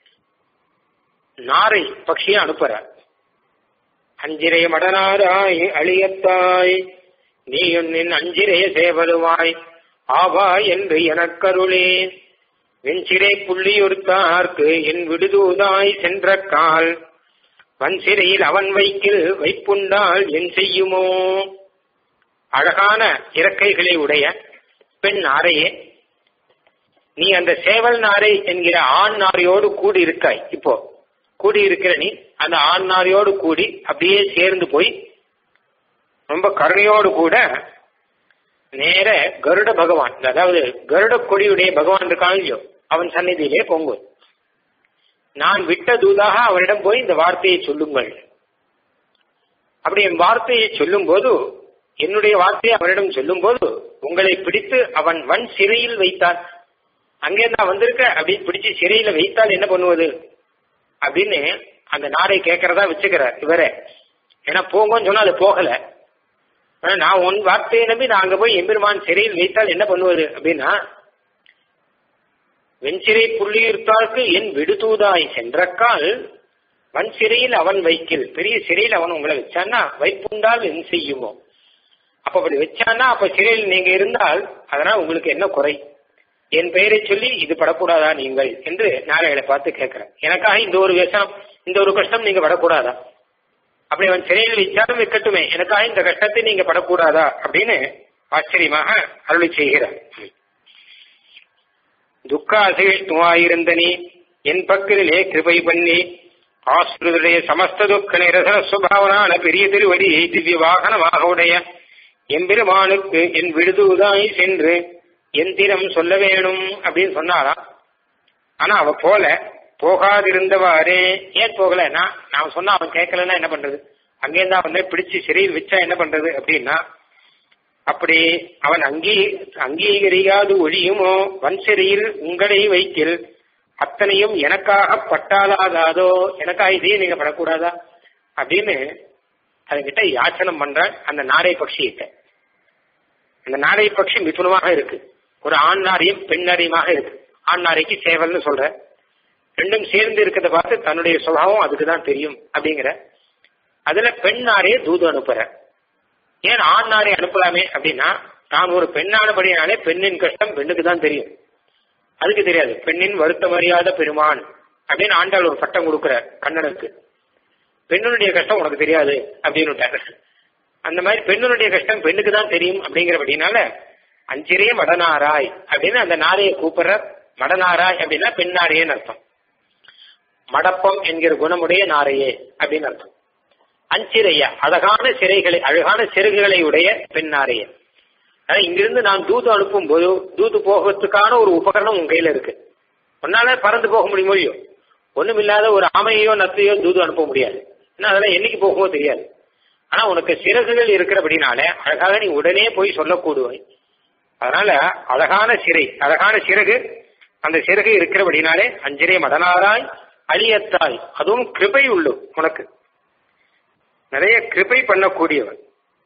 நாரை பட்சியை அனுப்புறார் அஞ்சிரை மடனாராய் அழியத்தாய் நீயும் நின் அஞ்சிரைய சேவலுவாய் ஆவா என்று எனக்கருளே வெஞ்சிறை புள்ளியொருத்தார்க்கு என் விடுதூதாய் சென்ற கால் வன் சிறையில் அவன் வைக்கில் வைப்புண்டால் என் செய்யுமோ அழகான இறக்கைகளை உடைய பெண் நாரையே நீ அந்த சேவல் நாரை என்கிற ஆண் நாரையோடு கூடி இருக்காய் இப்போ கூடி இருக்கிற நீ அந்த ஆண் நாரையோடு கூடி அப்படியே சேர்ந்து போய் ரொம்ப கருணையோடு கூட நேர கருட பகவான் அதாவது கருட கொடியுடைய பகவான் இருக்கான் இல்லையோ அவன் சந்நிதியிலே பொங்கு நான் விட்ட தூதாக அவனிடம் போய் இந்த வார்த்தையை சொல்லுங்கள் அப்படி என் வார்த்தையை சொல்லும் போது என்னுடைய வார்த்தையை அவனிடம் சொல்லும் போது உங்களை பிடித்து அவன் வன் சிறையில் வைத்தான் அங்கே நான் வந்திருக்க அப்படி பிடிச்சு சிறையில வைத்தால் என்ன பண்ணுவது அப்படின்னு அந்த நாரை கேட்கறதா வச்சுக்கிறார் இவரே ஏன்னா போங்கன்னு சொன்னா அது போகல ஆனா நான் உன் வார்த்தையை நம்பி நான் அங்க போய் எம்பெருமான் சிறையில் வைத்தால் என்ன பண்ணுவது அப்படின்னா வெஞ்சிறை புள்ளியிருத்தார்க்கு என் விடுதூதாய் சென்றக்கால் வன் சிறையில் அவன் வைக்கில் பெரிய சிறையில் அவன் உங்களை வச்சான்னா வைப்புண்டால் என் செய்யுமோ அப்ப அப்படி வச்சான்னா அப்ப சிறையில் நீங்க இருந்தால் அதனால் உங்களுக்கு என்ன குறை என் பெயரை சொல்லி இது படக்கூடாதா நீங்கள் என்று நாளைகளை பார்த்து கேட்கிறேன் எனக்காக இந்த ஒரு விஷம் இந்த ஒரு கஷ்டம் நீங்க படக்கூடாதா அப்படி அவன் சிறையில் வைச்சாலும் வைக்கட்டுமே எனக்காக இந்த கஷ்டத்தை நீங்க படக்கூடாதா அப்படின்னு ஆச்சரியமாக அருளி செய்கிறார் துக்காசகிஷ்ணுவாயிருந்த நீ என் பக்கத்திலே கிருபை பண்ணி ஆசிரியருடைய சமஸ்த துக்க நிரசன சுபாவனான பெரிய திருவடியை திவ்ய வாகனமாக உடைய எம்பெருமானுக்கு என் விடுதுதாய் சென்று எந்திரம் சொல்ல வேணும் அப்படின்னு சொன்னாராம் ஆனா அவ போல போகாதிருந்தவாறே ஏன் போகல நான் நான் சொன்னா அவன் கேட்கலன்னா என்ன பண்றது அங்கேருந்தா வந்து பிடிச்சு சிறையில் வச்சா என்ன பண்றது அப்படின்னா அப்படி அவன் அங்கீ அங்கீகரியாது ஒழியுமோ வன் சிறையில் உங்களை வைக்கில் அத்தனையும் எனக்காக பட்டாலாகாதோ எனக்காக இதையே நீங்க படக்கூடாதா அப்படின்னு அதுகிட்ட யாச்சனம் பண்ற அந்த நாரை பட்சியிட்ட அந்த நாரை பட்சி மிதுனமாக இருக்கு ஒரு ஆண் நாரையும் பெண் நாரையுமாக இருக்கு ஆண் நாரைக்கு சேவல்னு சொல்ற ரெண்டும் சேர்ந்து இருக்கிறத பார்த்து தன்னுடைய சுபாவம் அதுக்கு தான் தெரியும் அப்படிங்கிற அதுல பெண் நாரையை தூது அனுப்புற ஏன் ஆண் நாரை அனுப்பலாமே அப்படின்னா தான் ஒரு பெண்ணானபடினாலே பெண்ணின் கஷ்டம் பெண்ணுக்கு தான் தெரியும் அதுக்கு தெரியாது பெண்ணின் வருத்தம் அறியாத பெருமான் அப்படின்னு ஆண்டாள் ஒரு பட்டம் கொடுக்கிறார் கண்ணனுக்கு பெண்ணுடைய கஷ்டம் உனக்கு தெரியாது அப்படின்னு அந்த மாதிரி பெண்ணுடைய கஷ்டம் பெண்ணுக்கு தான் தெரியும் அப்படிங்கிறபடினால அஞ்சிரே மடனாராய் அப்படின்னு அந்த நாரையை கூப்பிடுற மடனாராய் அப்படின்னா பெண்ணாரையேன்னு அர்த்தம் மடப்பம் என்கிற குணமுடைய நாரையே அப்படின்னு அர்த்தம் அஞ்சிறைய அழகான சிறைகளை அழகான சிறகுகளை உடைய பெண்ணாரைய அதாவது இங்கிருந்து நான் தூது அனுப்பும் போது தூது போகிறதுக்கான ஒரு உபகரணம் உன் கையில இருக்கு உன்னால பறந்து போக முடியுமோ இல்லையோ ஒண்ணுமில்லாத ஒரு ஆமையோ நத்தையோ தூது அனுப்ப முடியாது ஏன்னா அதெல்லாம் என்னைக்கு போகவோ தெரியாது ஆனா உனக்கு சிறகுகள் இருக்கிறபடினால அழகாக நீ உடனே போய் சொல்லக்கூடுவாய் அதனால அழகான சிறை அழகான சிறகு அந்த சிறகு இருக்கிறபடினாலே அஞ்சிரை மதனாராய் அழியத்தாய் அதுவும் கிருபை உள்ளு உனக்கு நிறைய கிருபை பண்ணக்கூடியவன்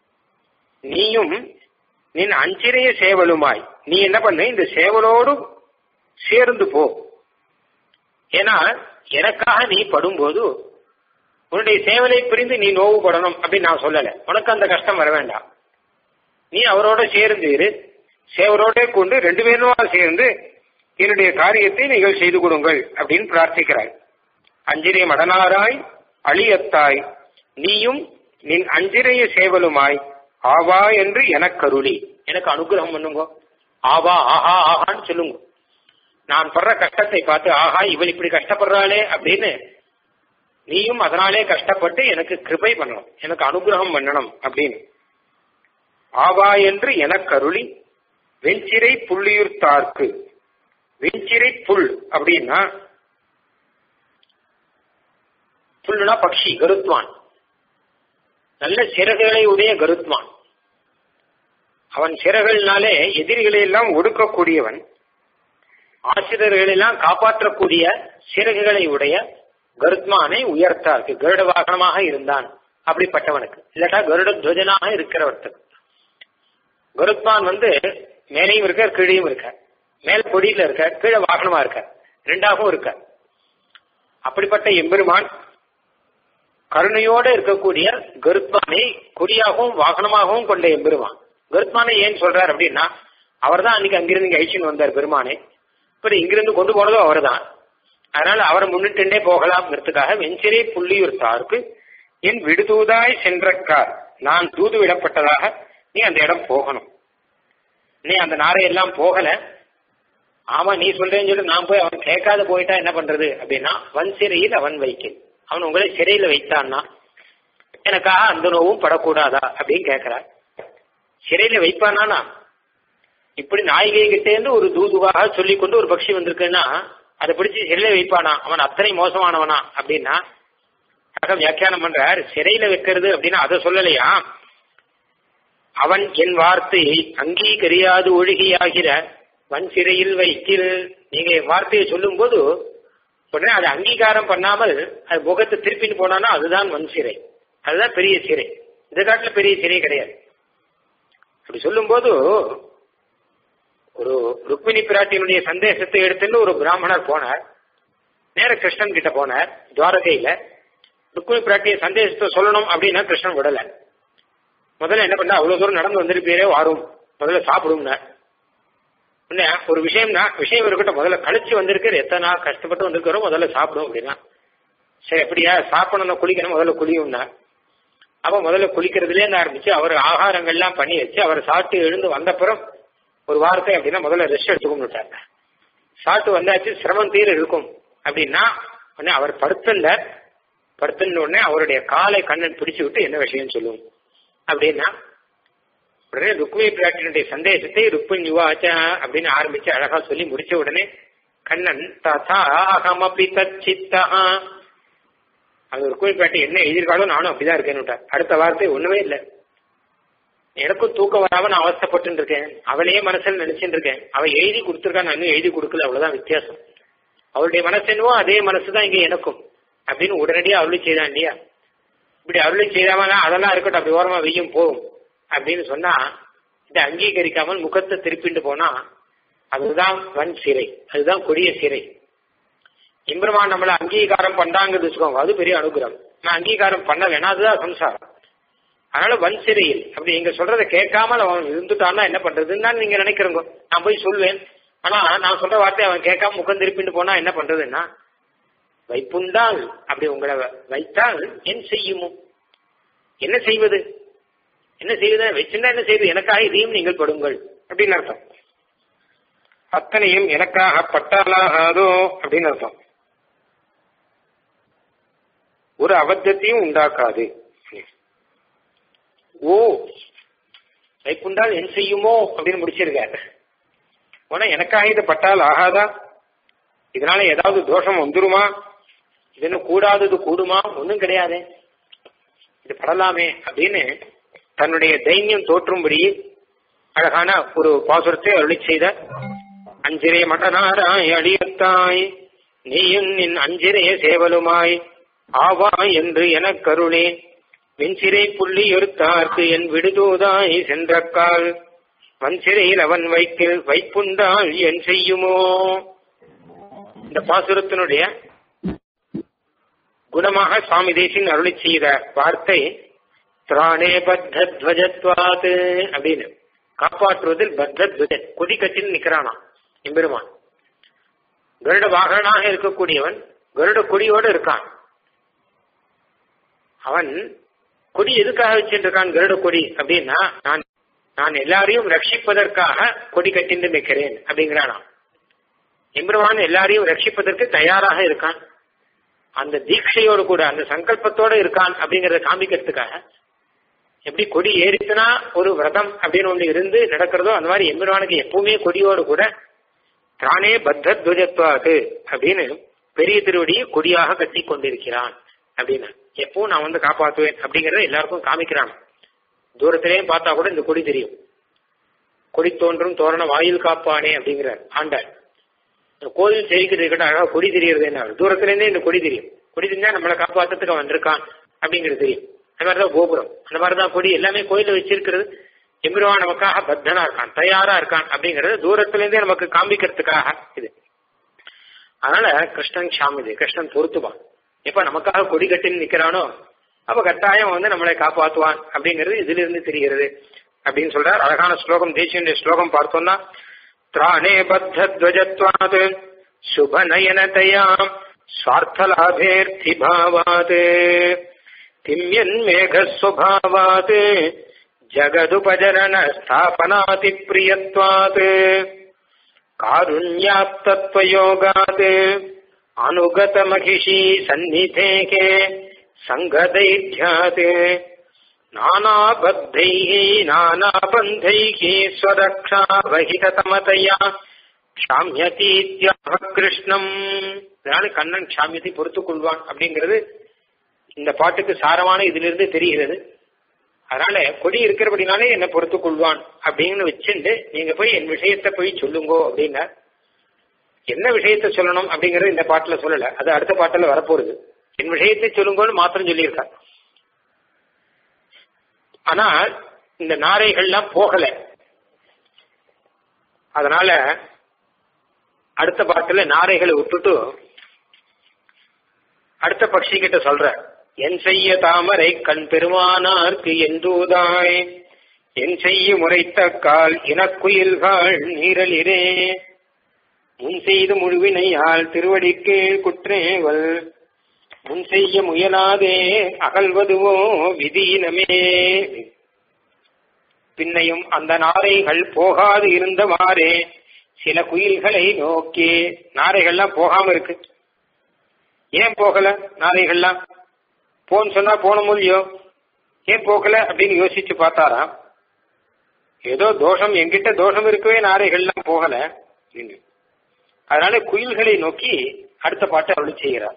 நீயும் நீ அஞ்சிரைய சேவலுமாய் நீ என்ன பண்ண இந்த சேவலோடு சேர்ந்து போ ஏன்னா எனக்காக நீ படும்போது உன்னுடைய சேவலை பிரிந்து நீ நோவுபடணும் அப்படின்னு நான் சொல்லல உனக்கு அந்த கஷ்டம் வர வேண்டாம் நீ அவரோட சேர்ந்து இரு சேவரோட கொண்டு ரெண்டு பேருமா சேர்ந்து என்னுடைய காரியத்தை நீங்கள் செய்து கொடுங்கள் அப்படின்னு பிரார்த்திக்கிறாய் அஞ்சிரை மடனாராய் அழியத்தாய் நீயும் நின் அஞ்சிரைய சேவலுமாய் ஆவா என்று எனக்கருளி எனக்கு அனுகிரகம் பண்ணுங்க ஆவா ஆஹா ஆஹான்னு சொல்லுங்க நான் படுற கஷ்டத்தை பார்த்து ஆஹா இவள் இப்படி கஷ்டப்படுறாளே அப்படின்னு நீயும் அதனாலே கஷ்டப்பட்டு எனக்கு கிருபை பண்ணணும் எனக்கு அனுகிரகம் பண்ணணும் அப்படின்னு ஆவா என்று எனக்கருளி வெஞ்சிரை புள்ளியுர்த்தார்க்கு வெஞ்சிரை புல் அப்படின்னா புல்லுனா பக்ஷி கருத்வான் நல்ல சிறகுகளை உடைய கருத்வான் அவன் சிறகுகளினாலே எதிரிகளை எல்லாம் ஒடுக்கக்கூடியவன் ஆசிரியர்களை எல்லாம் காப்பாற்றக்கூடிய சிறகுகளை உடைய கருத்மானை உயர்த்தார்க்கு கருட வாகனமாக இருந்தான் அப்படிப்பட்டவனுக்கு இல்லாட்டா கருட துவஜனாக இருக்கிறவர்த்துக்கு கருத்மான் வந்து மேலையும் இருக்கார் கீழையும் இருக்கார் மேல் கொடியில இருக்கார் கீழே வாகனமா இருக்கார் ரெண்டாகவும் இருக்கார் அப்படிப்பட்ட எம்பெருமான் கருணையோட இருக்கக்கூடிய கருத்மானை கொடியாகவும் வாகனமாகவும் கொண்ட எம்பெருமான் கருத்மானை ஏன் சொல்றார் அப்படின்னா அவர் தான் அன்னைக்கு அங்கிருந்து இங்க அழிச்சுன்னு வந்தார் பெருமானே இப்படி இங்கிருந்து கொண்டு போனதும் அவர் தான் அதனால அவரை முன்னிட்டுண்டே போகலாம்ங்கிறதுக்காக வெஞ்சிரை புள்ளியூர்த்தாருக்கு என் விடுதூதாய் சென்றக்கார் நான் தூது விடப்பட்டதாக நீ அந்த இடம் போகணும் நீ அந்த நாரையெல்லாம் போகல ஆமா நீ சொல்றேன்னு சொல்லி நான் போய் அவன் கேட்காத போயிட்டா என்ன பண்றது அப்படின்னா வன் சிறையில் அவன் வைக்க அவன் உங்களை சிறையில வைத்தான்னா எனக்காக அந்த நோவும் படக்கூடாதா அப்படின்னு கேட்கிறார் சிறையில வைப்பானா இப்படி நாயகை கிட்டே இருந்து ஒரு தூதுவாக சொல்லி கொண்டு ஒரு பக்ஷி வந்திருக்குன்னா அதை பிடிச்சி சிறையில வைப்பானா அவன் அத்தனை மோசமானவனா அப்படின்னா அழகா வியாக்கியானம் பண்றார் சிறையில வைக்கிறது அப்படின்னா அதை சொல்லலையா அவன் என் வார்த்தையை அங்கீகரியாது ஒழுகியாகிற வன் சிறையில் வைக்கில் நீங்க என் வார்த்தையை சொல்லும் போது உடனே அதை அங்கீகாரம் பண்ணாமல் அது முகத்தை திருப்பின்னு போனானா அதுதான் வன் சிறை அதுதான் பெரிய சிறை இந்த காட்டுல பெரிய சிறை கிடையாது அப்படி சொல்லும்போது ஒரு ருக்மிணி பிராட்டியினுடைய சந்தேசத்தை எடுத்துன்னு ஒரு பிராமணர் போனார் நேர கிருஷ்ணன் கிட்ட போனார் துவாரகையில ருக்மிணி பிராட்டிய சந்தேசத்தை சொல்லணும் அப்படின்னா கிருஷ்ணன் விடல முதல்ல என்ன பண்ண அவ்வளவு தூரம் நடந்து வந்திருப்பீரே வாரும் முதல்ல சாப்பிடும்னா உடனே ஒரு விஷயம்னா விஷயம் இருக்கட்டும் முதல்ல கழிச்சு வந்திருக்கிற எத்தனை நாள் கஷ்டப்பட்டு வந்திருக்கிறோம் முதல்ல சாப்பிடும் அப்படின்னா சரி அப்படியா சாப்பிடணும் குளிக்கணும் முதல்ல குளியும்னா அப்ப முதல்ல குளிக்கிறதுல இருந்து ஆரம்பிச்சு அவர் ஆகாரங்கள்லாம் பண்ணி வச்சு அவர் சாப்பிட்டு எழுந்து வந்தப்புறம் ஒரு வாரத்தை அப்படின்னா முதல்ல ரெஸ்ட் எடுத்துக்கொண்டுட்டார் சாப்பிட்டு வந்தாச்சு சிரமம் தீர இருக்கும் அப்படின்னா உடனே அவர் படுத்தல படுத்துன உடனே அவருடைய காலை கண்ணன் பிடிச்சு விட்டு என்ன விஷயம் சொல்லுவோம் அப்படின்னா உடனே ருக்மிணி பிராட்டினுடைய சந்தேசத்தை ருக்மிணி யுவாச்சா அப்படின்னு ஆரம்பிச்சு அழகா சொல்லி முடிச்ச உடனே கண்ணன் ததா அகமபி தச்சித்தா அது ருக்மிணி பிராட்டி என்ன எழுதியிருக்காலும் நானும் அப்படிதான் இருக்கேன்னு அடுத்த வார்த்தை ஒண்ணுமே இல்லை எனக்கும் தூக்கம் வராம நான் அவஸ்தப்பட்டு இருக்கேன் அவளையே மனசில் நினைச்சுட்டு இருக்கேன் அவ எழுதி கொடுத்துருக்கா நான் இன்னும் எழுதி கொடுக்கல அவ்வளவுதான் வித்தியாசம் அவளுடைய மனசு என்னவோ அதே மனசுதான் இங்க எனக்கும் அப்படின்னு உடனடியா அருளி செய்தான் இல்லையா இப்படி அருளி செய்தாம அதெல்லாம் இருக்கட்டும் அப்படி ஓரமா வெய்யும் போகும் அப்படின்னு சொன்னா இதை அங்கீகரிக்காமல் முகத்தை திருப்பிட்டு போனா அதுதான் வன் சிறை அதுதான் கொடிய சிறை இம்பெருமான் நம்மள அங்கீகாரம் பண்ணாங்கிறது வச்சுக்கோங்க அது பெரிய அனுகிரகம் நான் அங்கீகாரம் பண்ண வேணாம் அதுதான் சம்சாரம் அதனால வன் சிறையில் அப்படி நீங்க சொல்றதை கேட்காம அவன் இருந்துட்டான்னா என்ன பண்றதுன்னு தான் நீங்க நினைக்கிறோங்க நான் போய் சொல்வேன் ஆனா நான் சொல்ற வார்த்தை அவன் கேட்காம முகம் திருப்பிட்டு போனா என்ன பண்றதுன்னா வைப்புண்டால் அப்படி உங்களை வைத்தால் என் செய்யுமோ என்ன செய்வது என்ன செய்வது வச்சிருந்தா என்ன செய்வது எனக்காக இதையும் நீங்கள் படுங்கள் அப்படின்னு அர்த்தம் அத்தனையும் எனக்காக பட்டாலாகாதோ அப்படின்னு அர்த்தம் ஒரு அபத்தத்தையும் உண்டாக்காது ஓ வைப்புண்டால் என் செய்யுமோ அப்படின்னு முடிச்சிருக்காரு உன எனக்காக இது பட்டால் ஆகாதா இதனால ஏதாவது தோஷம் வந்துருமா இது என்ன கூடாதது கூடுமா ஒன்றும் கிடையாது இது படலாமே அப்படின்னு தன்னுடைய தைரியம் தோற்றும்படி அழகான ஒரு பாசுரத்தை அருளி செய்த அஞ்சிரை மடனாராய் அடியத்தாய் நீயும் நின் அஞ்சிரைய சேவலுமாய் ஆவா என்று எனக் கருளே வெஞ்சிறை புள்ளி எடுத்தார்க்கு என் விடுதோதாய் சென்றக்கால் வன்சிறையில் அவன் வைக்கில் வைப்புண்டால் என் செய்யுமோ இந்த பாசுரத்தினுடைய குணமாக சுவாமி தேசின் அருளி செய்த வார்த்தை திராணே பத்தத்வஜத்வாத் அப்படின்னு காப்பாற்றுவதில் பத்தத்வஜன் கொடி கட்டின்னு நிக்கிறானா எம்பெருமான் கருட வாகனாக இருக்கக்கூடியவன் கருட கொடியோடு இருக்கான் அவன் கொடி எதுக்காக வச்சுட்டு இருக்கான் கருட கொடி அப்படின்னா நான் நான் எல்லாரையும் ரட்சிப்பதற்காக கொடி கட்டிட்டு நிற்கிறேன் அப்படிங்கிறானா எம்பெருமான் எல்லாரையும் ரட்சிப்பதற்கு தயாராக இருக்கான் அந்த தீட்சையோடு கூட அந்த சங்கல்பத்தோட இருக்கான் அப்படிங்கறத காமிக்கிறதுக்காக எப்படி கொடி ஏறிச்சுனா ஒரு விரதம் அப்படின்னு ஒண்ணு இருந்து நடக்கிறதோ அந்த மாதிரி எம்பெருமானுக்கு எப்பவுமே கொடியோடு கூட தானே பத்த துவஜத்வாது அப்படின்னு பெரிய திருவடியை கொடியாக கட்டி கொண்டிருக்கிறான் அப்படின்னு எப்பவும் நான் வந்து காப்பாற்றுவேன் அப்படிங்கறத எல்லாருக்கும் காமிக்கிறான் தூரத்திலேயும் பார்த்தா கூட இந்த கொடி தெரியும் கொடி தோன்றும் தோரண வாயில் காப்பானே அப்படிங்கிறார் ஆண்டாள் இந்த கோயில் செய்கிறது இருக்கட்டும் அழகா கொடி தெரியறது என்ன தூரத்துல இருந்தே இந்த கொடி தெரியும் கொடி தெரிஞ்சா நம்மளை காப்பாத்துறதுக்கு அவன் இருக்கான் அப்படிங்கிறது தெரியும் அந்த மாதிரிதான் கோபுரம் அந்த மாதிரிதான் கொடி எல்லாமே கோயில வச்சிருக்கிறது எம்பெருமான் நமக்காக பத்தனா இருக்கான் தயாரா இருக்கான் அப்படிங்கறது தூரத்துல இருந்தே நமக்கு காமிக்கிறதுக்காக இது அதனால கிருஷ்ணன் சாமிது கிருஷ்ணன் பொறுத்துவான் எப்ப நமக்காக கொடி கட்டின்னு நிக்கிறானோ அப்ப கட்டாயம் வந்து நம்மளை காப்பாத்துவான் அப்படிங்கிறது இதுல இருந்து தெரிகிறது அப்படின்னு சொல்றார் அழகான ஸ்லோகம் தேசியனுடைய ஸ்லோகம் பார்த்தோம்னா திராணே பத்தத்வஜத்வாத் சுபநயனதயா स्वार्थलाभेऽर्थि भावात् किम्यन्मेघस्वभावात् जगदुपजननस्थापनातिप्रियत्वात् कारुण्याप्तत्वयोगात् अनुगतमहिषी सन्निधेः सङ्गदैर्घ्यात् नानाबद्धैः नानाबन्धैः स्वरक्षा वहिततमतया க்ஷாமியதீத்யாக கிருஷ்ணம் அதனால கண்ணன் க்ஷாமியத்தை பொறுத்துக் கொள்வான் அப்படிங்கிறது இந்த பாட்டுக்கு சாரமான இதிலிருந்து தெரிகிறது அதனால கொடி இருக்கிறபடினாலே என்ன பொறுத்துக் கொள்வான் அப்படின்னு வச்சுட்டு நீங்க போய் என் விஷயத்தை போய் சொல்லுங்கோ அப்படின்னா என்ன விஷயத்தை சொல்லணும் அப்படிங்கறது இந்த பாட்டுல சொல்லல அது அடுத்த பாட்டுல வரப்போகுது என் விஷயத்தை சொல்லுங்கோன்னு மாத்திரம் சொல்லியிருக்கார் ஆனா இந்த நாரைகள்லாம் போகல அதனால அடுத்த பாட்டுல நாரைகளை விட்டுட்டு அடுத்த பட்சி கிட்ட சொல்ற என் செய்ய தாமரை கண் பெருமானார்க்கு எந்தூதாய் என் செய்ய முறைத்த கால் இனக்குயில்கள் நீரலிரே முன் செய்து முழுவினையால் திருவடிக்கு குற்றேவல் முன் செய்ய முயலாதே அகல்வதுவோ விதீனமே பின்னையும் அந்த நாரைகள் போகாது இருந்தவாறே சில குயில்களை நோக்கி நாரைகள்லாம் போகாம இருக்கு ஏன் போகல நாரைகள்லாம் போன்னு சொன்னா போன மூலியம் ஏன் போகல அப்படின்னு யோசிச்சு பார்த்தாராம் ஏதோ தோஷம் என்கிட்ட தோஷம் இருக்கவே நாரைகள்லாம் போகல அப்படின்னு. அதனால குயில்களை நோக்கி அடுத்த பாட்டை அருள் செய்கிறார்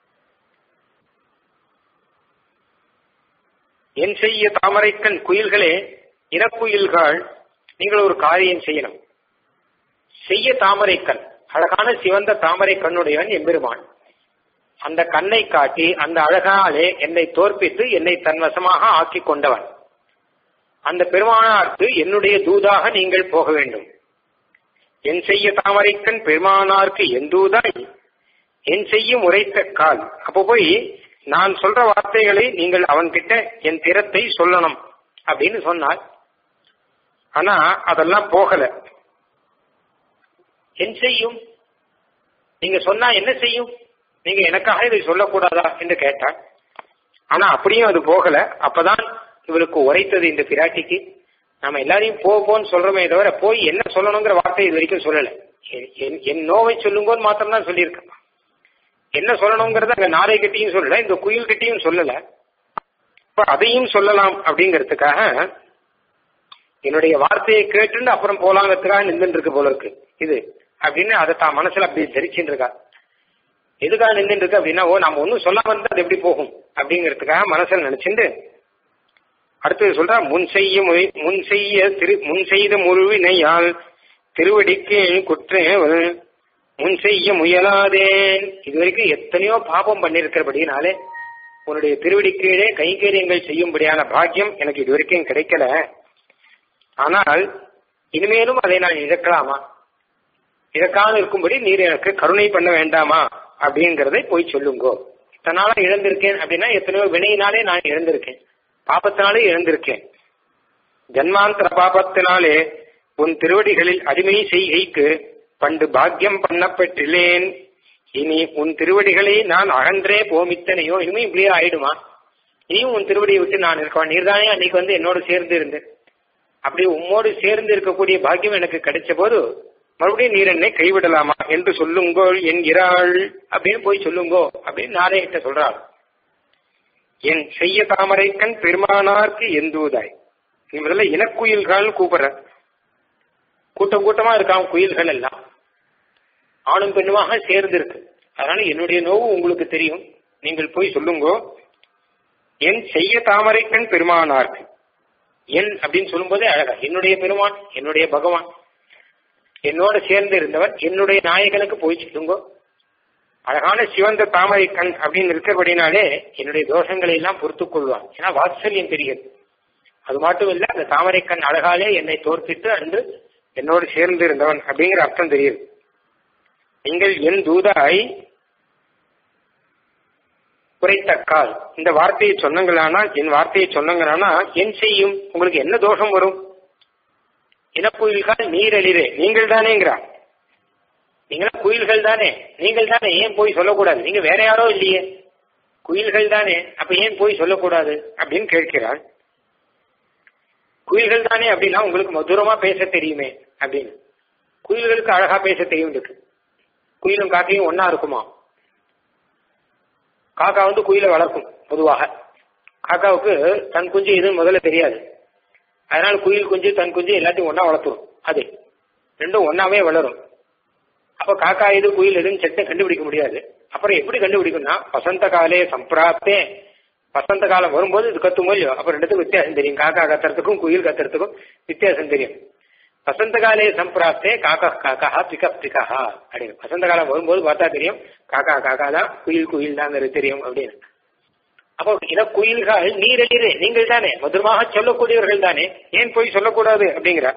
என் செய்ய தாமரைக்கண் குயில்களே இனக்குயில்கள் நீங்கள் ஒரு காரியம் செய்யணும் செய்ய தாமரைக்கண் அழகான சிவந்த தாமரை கண்ணுடையவன் எம்பெருமான் அந்த கண்ணை காட்டி அந்த அழகாலே என்னை தோற்பித்து என்னை தன்வசமாக ஆக்கி கொண்டவன் அந்த பெருமானாருக்கு என்னுடைய தூதாக நீங்கள் போக வேண்டும் என் செய்ய தாமரைக்கண் பெருமானாருக்கு என் தூதாய் என் செய்யும் உரைத்த கால் அப்ப போய் நான் சொல்ற வார்த்தைகளை நீங்கள் அவன்கிட்ட என் திறத்தை சொல்லணும் அப்படின்னு சொன்னார் ஆனா அதெல்லாம் போகல என் செய்யும் நீங்க சொன்னா என்ன செய்யும் நீங்க எனக்காக இதை சொல்லக்கூடாதா என்று கேட்டார் ஆனா அப்படியும் அது போகல அப்பதான் இவருக்கு உரைத்தது இந்த பிராட்டிக்கு நாம எல்லாரையும் போ போன்னு சொல்றோமே தவிர போய் என்ன சொல்லணுங்கிற வார்த்தை இது வரைக்கும் சொல்லல என்- என்- என் நோவை சொல்லுங்கன்னு மாத்திரம் தான் சொல்லியிருக்கேன் என்ன சொல்லணுங்கிறத அங்க நாரை கிட்டையும் சொல்லல இந்த குயில் கிட்டையும் சொல்லல இப்ப அதையும் சொல்லலாம் அப்படிங்கிறதுக்காக என்னுடைய வார்த்தையை கேட்டுன்னு அப்புறம் போலாங்கிறதுக்காக நின்றுட்டு இருக்கு போல இருக்கு இது அப்படின்னு அதை தான் மனசுல அப்படி தெரிச்சுட்டு இருக்கா எதுக்காக நின்றுட்டு இருக்கு அப்படின்னா ஓ நம்ம ஒன்னும் சொல்லாம இருந்தா அது எப்படி போகும் அப்படிங்கிறதுக்காக மனசுல நினைச்சுட்டு அடுத்தது சொல்றா முன் செய்ய முய- முன் செய்ய திரு முன் செய்த முழுவினையால் திருவடிக்கு குற்றேவல் முன் செய்ய முயலாதேன் இது வரைக்கும் எத்தனையோ பாபம் பண்ணிருக்கிறபடினாலே உன்னுடைய திருவடி கீழே கைங்கரியங்கள் செய்யும்படியான பாக்கியம் எனக்கு இது வரைக்கும் கிடைக்கல ஆனால் இனிமேலும் அதை நான் இழக்கலாமா இழக்காமல் இருக்கும்படி நீர் எனக்கு கருணை பண்ண வேண்டாமா அப்படிங்கறதை போய் சொல்லுங்கோ இத்தனை நாளா இழந்திருக்கேன் அப்படின்னா எத்தனையோ வினையினாலே நான் இழந்திருக்கேன் பாபத்தினாலே இழந்திருக்கேன் ஜன்மாந்தர பாபத்தினாலே உன் திருவடிகளில் அடிமை செய்கைக்கு பண்டு பாக்கியம் பண்ணப்பெற்றிலேன் இனி உன் திருவடிகளை நான் அகன்றே போமித்தனையோ இனிமே இப்படியே ஆயிடுமா இனியும் உன் திருவடியை விட்டு நான் இருக்கவன் நீர்தானே அன்னைக்கு வந்து என்னோடு சேர்ந்து இருந்து அப்படி உம்மோடு சேர்ந்து இருக்கக்கூடிய பாக்கியம் எனக்கு கிடைச்ச போது மறுபடியும் நீர் என்னை கைவிடலாமா என்று சொல்லுங்கோள் என்கிறாள் அப்படின்னு போய் சொல்லுங்கோ அப்படின்னு நாராயண சொல்றாள் என் செய்ய தாமரைக்கண் பெருமானார்க்கு எந்தூதாய் நீ முதல்ல இனக்குயில்கள் கூப்பிடுற கூட்டம் கூட்டமா இருக்கான் குயில்கள் எல்லாம் ஆணும் பெண்ணுமாக சேர்ந்து இருக்கு அதனால என்னுடைய நோவு உங்களுக்கு தெரியும் நீங்கள் போய் சொல்லுங்கோ என் செய்ய தாமரைக்கண் பெருமானார்க்கு என் அப்படின்னு சொல்லும்போதே அழகா என்னுடைய பெருமான் என்னுடைய பகவான் என்னோட சேர்ந்து இருந்தவர் என்னுடைய நாயகனுக்கு போய் சொல்லுங்கோ அழகான சிவந்த தாமரை கண் அப்படின்னு இருக்கிறபடினாலே என்னுடைய தோஷங்களை எல்லாம் பொறுத்துக் கொள்வான் ஏன்னா வாத்சல்யம் தெரிகிறது அது மட்டும் இல்ல அந்த தாமரை கண் அழகாலே என்னை தோற்பித்து அன்று என்னோடு சேர்ந்து இருந்தவன் அப்படிங்கிற அர்த்தம் தெரியுது நீங்கள் என் தூதாய் குறைத்தக்கால் இந்த வார்த்தையை சொன்னங்களானால் என் வார்த்தையை சொன்னங்களானா என் செய்யும் உங்களுக்கு என்ன தோஷம் வரும் இனக்குயில்கள் நீரழிரே நீங்கள் தானேங்கிறார் நீங்களாம் குயில்கள் தானே நீங்கள் தானே ஏன் போய் சொல்லக்கூடாது நீங்க வேற யாரோ இல்லையே குயில்கள் தானே அப்ப ஏன் போய் சொல்லக்கூடாது அப்படின்னு கேட்கிறாள் குயில்கள் தானே அப்படின்னா உங்களுக்கு மதுரமா பேச தெரியுமே அப்படின்னு குயில்களுக்கு அழகா பேச தெரியும் இருக்கு குயிலும் காக்கையும் ஒன்னா இருக்குமா காக்கா வந்து குயிலை வளர்க்கும் பொதுவாக காக்காவுக்கு தன் குஞ்சு எதுவும் முதல்ல தெரியாது அதனால குயில் குஞ்சு தன் குஞ்சு எல்லாத்தையும் ஒன்னா வளர்த்துரும் அது ரெண்டும் ஒன்னாவே வளரும் அப்ப காக்கா எது குயில் எதுன்னு செட்டை கண்டுபிடிக்க முடியாது அப்புறம் எப்படி கண்டுபிடிக்கும்னா வசந்த காலே சம்பிராப்தே வசந்த காலம் வரும்போது இது கத்துமோ இல்லையோ அப்ப ரெண்டுத்துக்கும் வித்தியாசம் தெரியும் காக்கா கத்துறதுக்கும் குயில் கத்துறதுக்கும் வித்தியாசம் தெரியும் வசந்த காலே சம்பிராப்தே காக்கா காக்கா பிகா பிகா அப்படின்னு வசந்த காலம் வரும்போது பார்த்தா தெரியும் காக்கா காக்கா தான் குயில் குயில் தான் தெரியும் அப்படின்னு அப்போ இத குயில்கள் நீரெழிறு நீங்கள் தானே மதுரமாக சொல்லக்கூடியவர்கள் தானே ஏன் போய் சொல்லக்கூடாது அப்படிங்கிற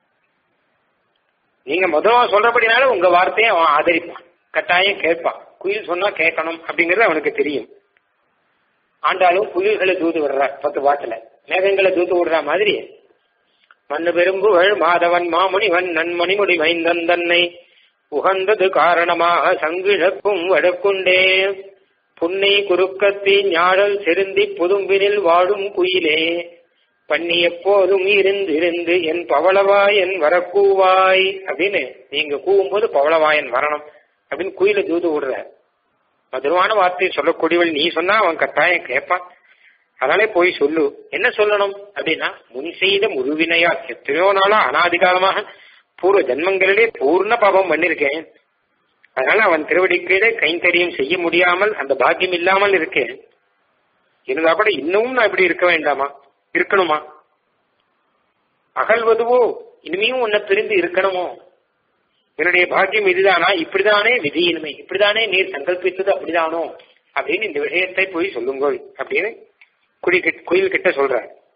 நீங்க மதுரமா சொல்றபடினால உங்க வார்த்தையை அவன் ஆதரிப்பான் கட்டாயம் கேட்பான் குயில் சொன்னா கேட்கணும் அப்படிங்கறது அவனுக்கு தெரியும் ஆண்டாலும் குயில்களை தூது விடுறார் பத்து பாட்டுல மேகங்களை தூத்து விடுற மாதிரி மண்ணு பெரும்புகழ் மாதவன் மாமுனிவன் நன்மணிமுடி வைந்தன் தன்னை உகந்தது காரணமாக சங்கிழக்கும் வடக்குண்டே புன்னை குறுக்கத்தி ஞாழல் செருந்தி புதும்பினில் வாடும் குயிலே பண்ணி எப்போதும் இருந்திருந்து என் பவளவாயன் வரக்கூவாய் அப்படின்னு நீங்க கூவும்போது பவளவாயன் வரணும் அப்படின்னு குயில தூது விடுற மதுரமான வார்த்தையை சொல்லக்கூடியவள் நீ சொன்னா அவன் கட்டாயம் கேட்பான் அதனாலே போய் சொல்லு என்ன சொல்லணும் அப்படின்னா முன் செய்த முழுவினையா எத்தனையோ நாளா அனாதிகாலமாக பூர்வ ஜென்மங்களிலே பூர்ண பாபம் பண்ணிருக்கேன் அதனால அவன் திருவடிக்கீழே கைங்கரியம் செய்ய முடியாமல் அந்த பாக்கியம் இல்லாமல் இருக்கேன் இருந்தா கூட இன்னமும் நான் இப்படி இருக்க வேண்டாமா இருக்கணுமா அகல்வதுவோ இனிமையும் உன்னை பிரிந்து இருக்கணுமோ என்னுடைய பாக்கியம் இதுதானா இப்படிதானே விதியின்மை இப்படிதானே நீர் சங்கல்பித்தது அப்படிதானோ அப்படின்னு இந்த விஷயத்தை போய் சொல்லுங்கள் அப்படின்னு குடி குயில் கிட்ட சொல்ற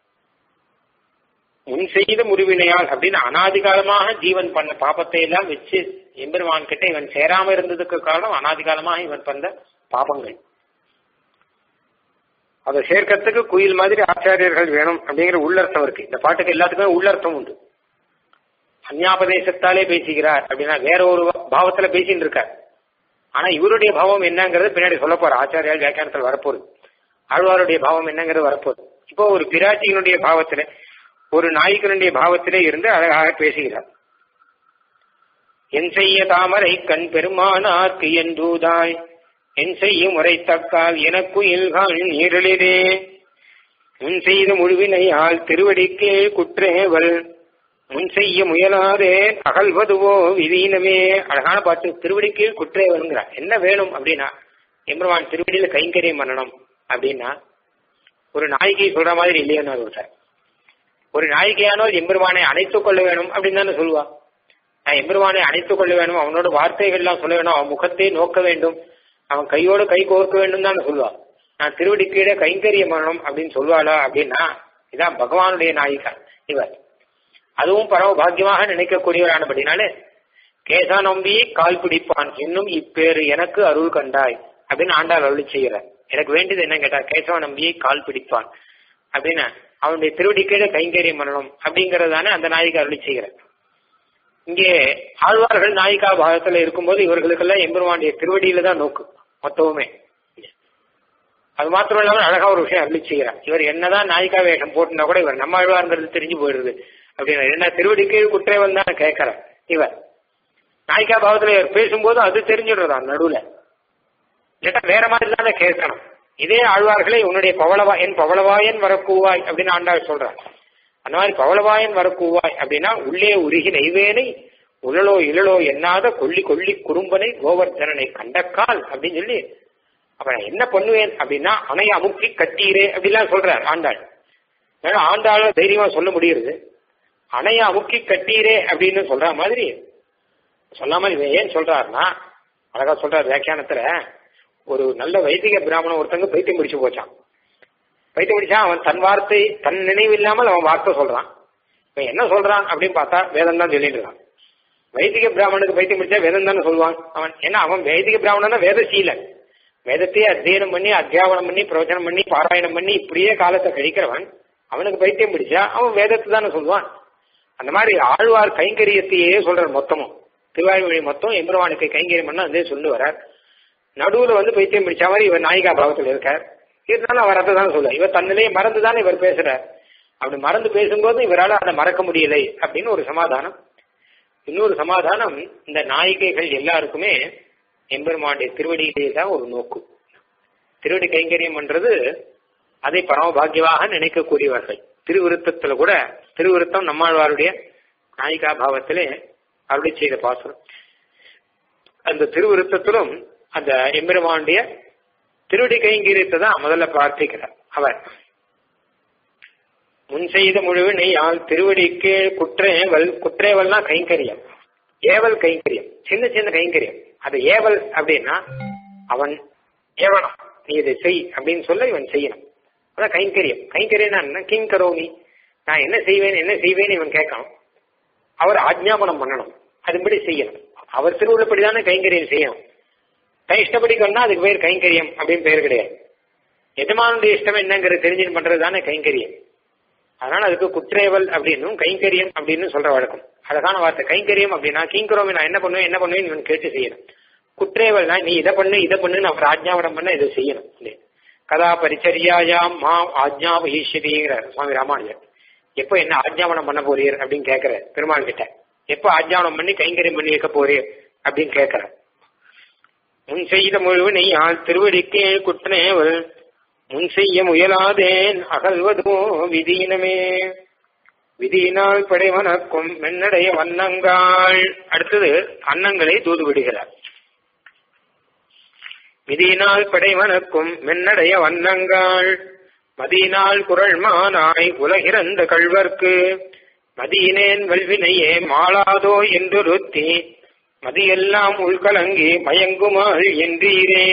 முன் செய்த முறிவினையால் அப்படின்னு அனாதிகாலமாக ஜீவன் பண்ண பாபத்தை எல்லாம் வச்சு எம்பெருமான் கிட்ட இவன் சேராம இருந்ததுக்கு காரணம் அனாதிகாலமாக இவன் பண்ண பாபங்கள் அதை சேர்க்கறதுக்கு குயில் மாதிரி ஆச்சாரியர்கள் வேணும் அப்படிங்கிற உள்ளர்த்தம் இருக்கு இந்த பாட்டுக்கு எல்லாத்துக்குமே உள்ளர்த்தம் உண்டு அந்யாபதேசத்தாலே பேசுகிறார் அப்படின்னா வேற ஒரு பாவத்துல பேசின்னு இருக்கார் ஆனா இவருடைய பாவம் என்னங்கிறது பின்னாடி சொல்ல போற ஆச்சாரியால் வியாக்கியானத்தில் வரப்போகுது ஆழ்வாருடைய பாவம் என்னங்கிறது வரப்போகுது இப்போ ஒரு பிராட்டியினுடைய பாவத்திலே ஒரு நாயகனுடைய பாவத்திலே இருந்து அழகாக பேசுகிறார் என் செய்ய தாமரை கண் பெருமானார்க்கு என்றூதாய் என் செய்ய முறை தக்கால் எனக்கு இல்கான் நீரலிரே முன் செய்த முழுவினையால் திருவடிக்கே குற்றேவல் முன் செய்ய முயலாதே அகல்வதுவோ விதீனமே அழகான பாட்டு திருவடிக்கு குற்றேவல்ங்கிறார் என்ன வேணும் அப்படின்னா எம்பெருமான் திருவடியில கைங்கரியம் பண்ணணும் அப்படின்னா ஒரு நாய்க்கு சொல்ற மாதிரி இல்லையா சார் ஒரு நாய்க்கையானோர் எம்பெருமானை அணைத்துக் கொள்ள வேணும் அப்படின்னு தானே சொல்லுவா நான் எம்பெருமானை அணைத்துக் கொள்ள வேணும் அவனோட வார்த்தைகள்லாம் சொல்ல வேணும் அவன் முகத்தை நோக்க வேண்டும் அவன் கையோடு கை கோர்க்க வேண்டும் தான் சொல்லுவா நான் திருவடி கீழே கைங்கரியம் பண்ணணும் அப்படின்னு சொல்லுவாளா அப்படின்னா இதான் பகவானுடைய நாயிகா இவர் அதுவும் பரம பாக்கியமாக நினைக்கக்கூடியவரானபடினாலே கேசா நம்பி கால் பிடிப்பான் இன்னும் இப்பேறு எனக்கு அருள் கண்டாய் அப்படின்னு ஆண்டாள் அருளி செய்கிறார் எனக்கு வேண்டியது என்ன கேட்டா கேசவ நம்பியை கால் பிடிப்பான் அப்படின்னு அவனுடைய திருவடி கீழே கைங்கரியம் பண்ணணும் அப்படிங்கறதானே அந்த நாயிகா அருளி செய்கிறார் இங்கே ஆழ்வார்கள் நாயிகா பாகத்துல இருக்கும்போது இவர்களுக்கெல்லாம் எம்பெருமானுடைய திருவடியில தான் நோக்கு மொத்தமுமே அது மாத்திரம் இல்லாமல் அழகா ஒரு விஷயம் அருளி செய்கிறார் இவர் என்னதான் நாயிகா வேஷம் போட்டுனா கூட இவர் நம்ம ஆழ்வார்ங்கிறது தெரிஞ்சு போயிடுது அப்படின்னு என்ன திருவடி கீழ் குற்றவன் தான் கேட்கிறார் இவர் நாயிகா பாவத்துல இவர் பேசும்போது அது தெரிஞ்சிடுறதா நடுவுல இல்லாட்டா வேற மாதிரி தானே கேட்கணும் இதே ஆழ்வார்களே உன்னுடைய பவளவா என் பவளவாயன் வரக்கூவாய் அப்படின்னு ஆண்டாள் சொல்றார் அந்த மாதிரி பவளவாயன் வரக்கூவாய் அப்படின்னா உள்ளே உருகி நெய்வேனை உழலோ இழலோ எண்ணாத கொல்லி கொல்லி குறும்பனை கோவர்தனனை கண்டக்கால் அப்படின்னு சொல்லி அப்ப நான் என்ன பண்ணுவேன் அப்படின்னா அணை அமுக்கி கட்டீரே அப்படிலாம் சொல்றார் ஆண்டாள் ஏன்னா ஆண்டாள தைரியமா சொல்ல முடியுது அணைய அமுக்கி கட்டீரே அப்படின்னு சொல்ற மாதிரி சொல்லாம இவன் ஏன் சொல்றாருன்னா அழகா சொல்றார் வியாக்கியானத்துல ஒரு நல்ல வைதிக பிராமணன் ஒருத்தங்க பைத்தியம் பிடிச்சு போச்சான் பைத்தியம் பிடிச்சா அவன் தன் வார்த்தை தன் நினைவு இல்லாமல் அவன் வார்த்தை சொல்றான் இவன் என்ன சொல்றான் அப்படின்னு பார்த்தா வேதம் தான் சொல்லிட்டு இருக்கான் வைதிக பிராமணனுக்கு பைத்தியம் பிடிச்சா வேதம் தானே சொல்லுவான் அவன் ஏன்னா அவன் வைதிக பிராமணனா வேதசீலன் வேதத்தையே அத்தியனம் பண்ணி அத்தியாவனம் பண்ணி பிரவச்சனம் பண்ணி பாராயணம் பண்ணி இப்படியே காலத்தை கழிக்கிறவன் அவனுக்கு பைத்தியம் பிடிச்சா அவன் வேதத்தை தானே சொல்லுவான் அந்த மாதிரி ஆழ்வார் கைங்கரியத்தையே சொல்றார் மொத்தமும் திருவாய்மொழி மொத்தம் எம்பெருமானுக்கு கைங்கரியம் பண்ண அதே சொல்லி வரார் நடுவுல வந்து பைத்தியம் பிடிச்ச மாதிரி இவர் நாயிகா பாவத்தில் இருக்கார் இருந்தாலும் அவர் அதை தான் சொல்ல இவர் தன்னிலையே மறந்து தானே இவர் பேசுறார் அப்படி மறந்து பேசும்போது இவரால் அதை மறக்க முடியலை அப்படின்னு ஒரு சமாதானம் இன்னொரு சமாதானம் இந்த நாயிகைகள் எல்லாருக்குமே எம்பெருமானுடைய திருவடியிலே தான் ஒரு நோக்கு திருவடி கைங்கரியம் பண்றது அதை பரமபாகியமாக நினைக்கக்கூடியவர்கள் திருவிருத்தத்துல கூட திருவிருத்தம் நம்மாழ்வாருடைய நாயிகா பாவத்திலே அருளி செய்த பாசுரம் அந்த திருவிருத்தத்திலும் அந்த எம்பெருமானுடைய திருவடி கைங்கரியத்தை தான் முதல்ல பிரார்த்திக்கிறார் அவர் முன் செய்த முழுவினை யாழ் திருவடிக்கு குற்றேவல் குற்றேவல்னா கைங்கரியம் ஏவல் கைங்கரியம் சின்ன சின்ன கைங்கரியம் அது ஏவல் அப்படின்னா அவன் ஏவனம் நீ இதை செய் அப்படின்னு சொல்ல இவன் செய்யணும் அதான் கைங்கரியம் கைங்கரியம்னா என்ன கிங் கரோமி நான் என்ன செய்வேன் என்ன செய்வேன்னு இவன் கேட்கணும் அவர் ஆஜ்ஞாபனம் பண்ணணும் அதுபடி செய்யணும் அவர் திருவுள்ளப்படிதானே கைங்கரியம் செய்யணும் தன் இஷ்டப்படி கொண்டா அதுக்கு பேர் கைங்கரியம் அப்படின்னு பேர் கிடையாது எஜமானுடைய இஷ்டம் என்னங்கிறது தெரிஞ்சு பண்றது தானே கைங்கரியம் அதனால அதுக்கு குற்றேவல் அப்படின்னும் கைங்கரியம் அப்படின்னு சொல்ற வழக்கம் அழகான வார்த்தை கைங்கரியம் அப்படின்னா கிங்கரோமி நான் என்ன பண்ணுவேன் என்ன பண்ணுவேன் இவன் கேட்டு செய்யணும் குற்றேவல்னா நீ இதை பண்ணு இதை பண்ணுன்னு அவர் ஆஜ்ஞாபனம் பண்ண இதை செய்யணும் இல்லையா கதா பரிச்சரியாயாம் மா ஆஜ்ஞா ஈஸ்வரிங்கிறார் சுவாமி ராமானுஜர் எப்போ என்ன ஆஜ்ஞாபனம் பண்ண போறீர் அப்படின்னு கேட்கிற பெருமாள் கிட்ட எப்போ ஆஜ்ஞாபனம் பண்ணி கைங்கரியம் பண்ணி வைக்க போறீர் அப்படின்னு கேட்கிற முன் செய்த முழுவனை யாழ் திருவடிக்கே குற்றேவல் முன் செய்ய முயலாதேன் அகல்வதோ விதீனமே விதியினால் படைவனக்கும் மென்னடைய வண்ணங்காள் அடுத்தது அன்னங்களை தூது விடுகிறார் விதியினால் படைவனக்கும் மென்னடைய வண்ணங்காள் மதியினால் குரல் மானாய் உலகிறந்த கழ்வர்க்கு மதியினேன் வல்வினையே மாளாதோ என்றொருத்தி மதியெல்லாம் உள்கலங்கி மயங்குமாள் என்றீரே